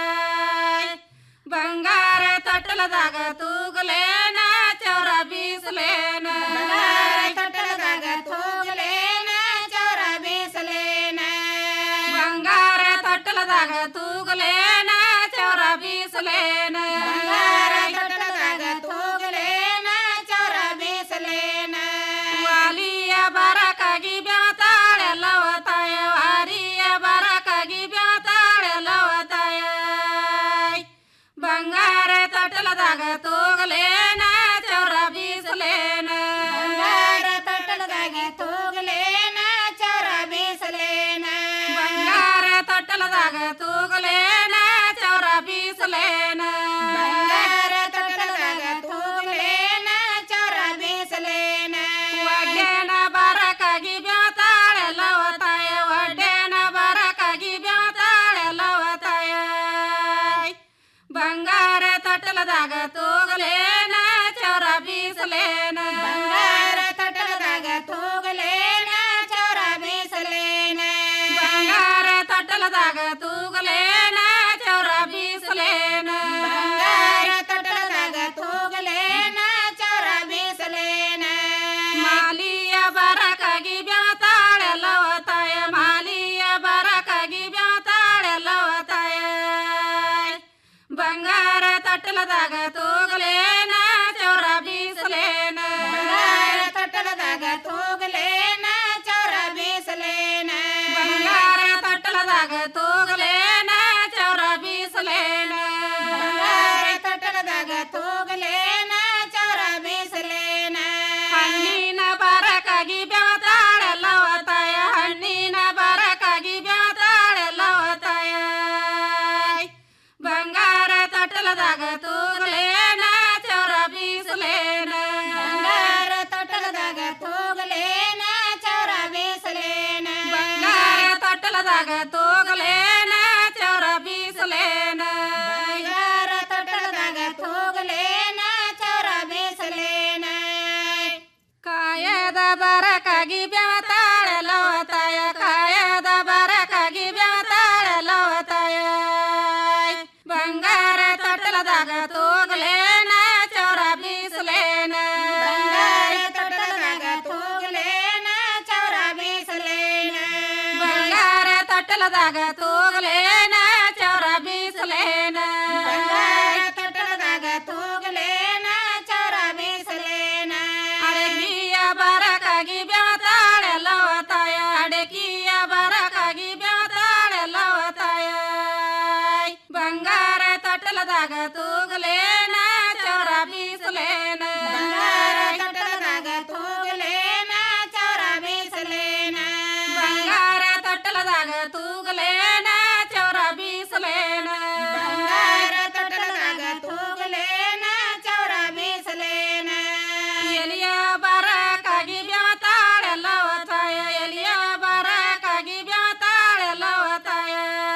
ಬಂಗಾರ ತೊಟ್ಟಲದಾಗ ತೂಗಲೇನ ಚೌರ ಬೀಸಲೇನ ತೊಟ್ಟಲದಾಗ ತೂಗಲೇನ ಚೌರ ಬೀಸಲೇನ ಬಂಗಾರ ತೊಟ್ಟಲದಾಗ ತೂಗಲೇನ ಚೌರ ಬೀಸಲೇನ ಬಂಗಾರ ತೊಟ್ಟಲದಾಗ ತೂಗಲೇನ ಚೌರ ಬೀಸಲೇನ ವಾಲಿಯ ಬರಕಾಗಿ ಬ್ಯಾತಾಳೆ ಲವತಾಯ ವಾರಿಯ ಬರಕಾಗಿ ಬ್ಯಾತಾಳೆ ಲವತಾಯ ಬಂಗಾರ ತೊಟ್ಟಲದಾಗ ತೂಗಲೇನ ಚೌರ ಬೀಸಲೇನ ಬಂಗಾರ ತೊಟ್ಟಲದಾಗ ತೂಗಲೇನ ಚೌರ ಬೀಸಲೇನ ಬಂಗಾರ ತೊಟ್ಟಲದಾಗ ತೂಗಲೇನ ಚೌರ ಬೀಸಲೇನ ಬಂಗಾರ ತೊಟ್ಟಲದಾಗ ತೂಗಲೇನ ಚೌರ ಬೀಸಲೇನ ಒಡ್ಡೇನ ಬರಕಾಗಿ ಬ್ಯಾತಾಳೆ ಲವತಾಯ ಒಡ್ಡೇನ ಬರಕಾಗಿ ಬ್ಯಾತಾಳೆ ಲವತಾಯ ಬಂಗಾರ ತೊಟ್ಟಲದಾಗ ತೂಗಲೇನ ಚೌರ ಬೀಸಲೇನ ಬಂಗಾರ ತೊಟ್ಟಲದಾಗ ತೂಗಲೇನ ಚೌರ ಬೀಸಲೇನ ಬಂಗಾರ ತೊಟ್ಟಲದಾಗ ತೂಗಲೇನ ಚೌರ ಬೀಸಲೇನ ಬಂಗಾರ ತೊಟ್ಟಲದಾಗ ತೂಗಲೇನ ಚೌರ ಬೀಸಲೇನ ಮಾಲಿಯ ಬರಕಾಗಿ ಬ್ಯಾತಾಳೆ ಲವತಾಯ ಮಾಲಿಯ ಬರಕಾಗಿ ಬ್ಯಾತಾಳೆ ಲವತಾಯ ಬಂಗಾರ ತೊಟ್ಟಲದಾಗ ತೂಗಲೇನ ಚೌರ ಬೀಸಲೇನ ಬಂಗಾರ ತೊಟ್ಟಲದಾಗ ತೂಗಲೇನ ಚೌರ ಬೀಸಲೇನ ಬಂಗಾರ ತೊಟ್ಟಲದಾಗ ತೂಗಲೇನ ಚೌರ ಬೀಸಲೇನ ಬಂಗಾರ ತೊಟ್ಟಲದಾಗ ತೂಗಲೇನ ಚೌರ ಬೀಸಲೇನ ಹಣ್ಣಿನ ಬರಕಾಗಿ ಬ್ಯಾತಾಳೆ ಲವತಾಯ ಹಣ್ಣಿನ ಬರಕಾಗಿ ಬ್ಯಾತಾಳೆ ಲವತಾಯ ಬಂಗಾರ ತೊಟ್ಟಲದಾಗ ತೂಗಲೇನ ಚೌರ ಬೀಸಲೇನ ಬಂಗಾರ ತೊಟ್ಟಲದಾಗ ತೂಗಲೇನ ಚೌರ ಬೀಸಲೇನ ಬಂಗಾರ ತೊಟ್ಟಲದಾಗ ತೂಗಲೇನ ಚೌರ ಬೀಸಲೇನ ಬಂಗಾರ ತೊಟ್ಟಲದಾಗ ತೂಗಲೇನ ಚೌರ ಬೀಸಲೇನ ಕಾಯದ ಬರಕಾಗಿ ಬ್ಯಾತಾಳೆ ಲವತಾಯ ಕಾಯದ ಬರಕಾಗಿ ಬ್ಯಾತಾಳೆ ಲವತಾಯ ಬಂಗಾರ ತೊಟ್ಟಲದಾಗ ತೂಗಲೇನ ಚೌರ ಬೀಸಲೇನ ಬಂಗಾರ ತೊಟ್ಟಲದಾಗ ತೂಗಲೇನ ಚೌರ ಬೀಸಲೇನ ಬಂಗಾರ ತೊಟ್ಟಲದಾಗ ತೂಗಲೇನ ಚೌರ ಬೀಸಲೇನ ಬಂಗಾರ ತೊಟ್ಟಲದಾಗ ತೂಗಲೇನ ಚೌರ ಬೀಸಲೇನ ಅಡಗಿಯ ಬರಕಾಗಿ ಬ್ಯಾತಾಳೆ ಲವತಾಯ ಅಡಗಿಯ ಬರಕಾಗಿ ಬ್ಯಾತಾಳೆ ಲವತಾಯ ಬಂಗಾರ ತೊಟ್ಟಲದಾಗ ತೂಗಲೇನ ಚೌರ ಬೀಸಲೇನ ಬಂಗಾರ ತೊಟ್ಟಲದಾಗ ತೂಗಲೇನ ಚೌರ ಬೀಸಲೇನ ಬಂಗಾರ ತೊಟ್ಟಲದಾಗ ತೂಗಲೇನ ಚೌರ ಬೀಸಲೇನ ಬಂಗಾರ ತೊಟ್ಟಲದಾಗ ತೂಗಲೇನ ಚೌರ ಬೀಸಲೇನ ಎಲಿಯ ಬರಕಾಗಿ ಬ್ಯಾತಾಳೆ ಲವತಾಯ ಎಲಿಯ ಬರಕಾಗಿ ಬ್ಯಾತಾಳೆ ಲವತಾಯ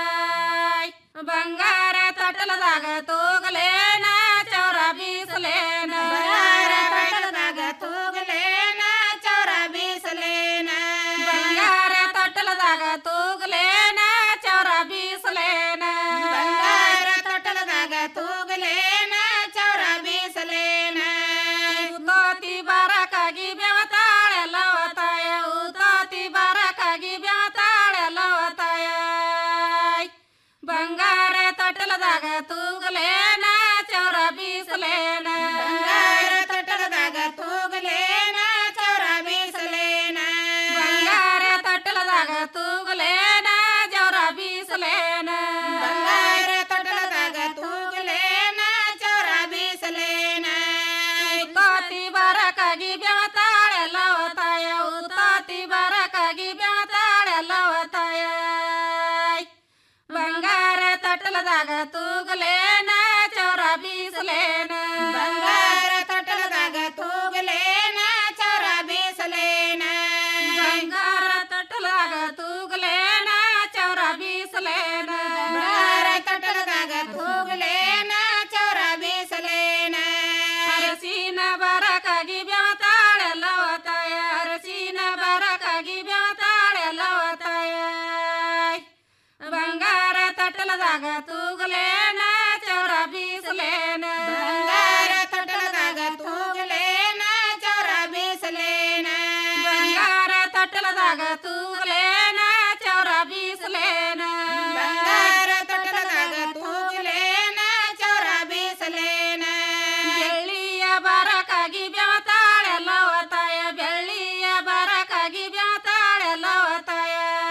ಬಂಗಾರ ತೊಟ್ಟಲದಾಗ ತೂಗಲೇನ ಚೌರ ಬೀಸಲೇನ ಬಂಗಾರ ತೊಟ್ಟಲದಾಗ ತೂಗಲೇನ ಚೌರ ಬೀಸಲೇನ ಬಂಗಾರ ತೊಟ್ಟಲದಾಗ ತೂಗಲೇನ ಚೌರ ಬೀಸಲೇನ ಬಂಗಾರ ತೊಟ್ಟಲದಾಗ ತೂಗಲೇನ ಚೌರ ಬೀಸಲೇನ ಉತೋತಿ ಬರಕಾಗಿ ಬ್ಯಾತಾಳೆ ಲವತಾಯ ಉತೋತಿ ಬರಕಾಗಿ ಬ್ಯಾತಾಳೆ ಲವತಾಯ ಬಂಗಾರ ತೊಟ್ಟಲದಾಗ ತೂಗಲೇನ ಚೌರ ಬೀಸಲೇನ ಬಂಗಾರ ತೊಟ್ಟಲದಾಗ ತೂಗಲೇನ ಚೌರ ಬೀಸಲೇನ ಬಂಗಾರ ತೊಟ್ಟಲದಾಗ ತೂಗಲೇನ ಚೌರ ಬೀಸಲೇನ ಬಂಗಾರ ತೊಟ್ಟಲದಾಗ ತೂಗಲೇನ ಚೌರ ಬೀಸಲೇನ ಉತಾತಿ ಬರಕಾಗಿ ಬ್ಯಾತಾಳೆ ಲವತಾಯ ಉತಾತಿ ಬರಕಾಗಿ ಬ್ಯಾತಾಳೆ ಲವತಾಯ ಬಂಗಾರ ತೊಟ್ಟಲದಾಗ ತೂಗಲೇನ ಚೌರ ಬೀಸಲೇನ ಬಂಗಾರ ತೊಟ್ಟಲದಾಗ ತೂಗಲೇನ ಚೌರ ಬೀಸಲೇನ ಬಂಗಾರ ತೊಟ್ಟಲದಾಗ ತೂಗಲೇನ ಚೌರ ಬೀಸಲೇನ ಬಂಗಾರ ತೊಟ್ಟಲದಾಗ ತೂಗಲೇನ ಚೌರ ಬೀಸಲೇನ ಬಂಗಾರ ತೊಟ್ಟಲದಾಗ ತೂಗಲೇನ ಚೌರ ಬೀಸಲೇನ ಬೆಳ್ಳಿಯ ಬರಕಾಗಿ ಬೆವತಾಳೆಲ್ಲವ ತಾಯ ಬೆಳ್ಳಿಯ ಬರಕಾಗಿ ಬೆವತಾಳೆಲ್ಲವ ತಾಯ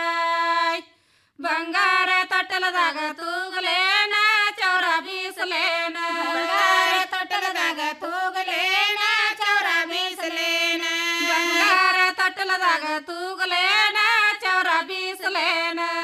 ಬಂಗಾರ ತೊಟ್ಟಲದಾಗ ತೂಗಲೇನ ಚೌರ ಬೀಸಲೇನ ಬಂಗಾರ ತೊಟ್ಟಲದಾಗ ತೂಗಲೇನ ಚೌರ ಬೀಸಲೇನ ಬಂಗಾರ ತೊಟ್ಟಲದಾಗ ತೂಗಲೇನ ಚೌರ ಬೀಸಲೇನ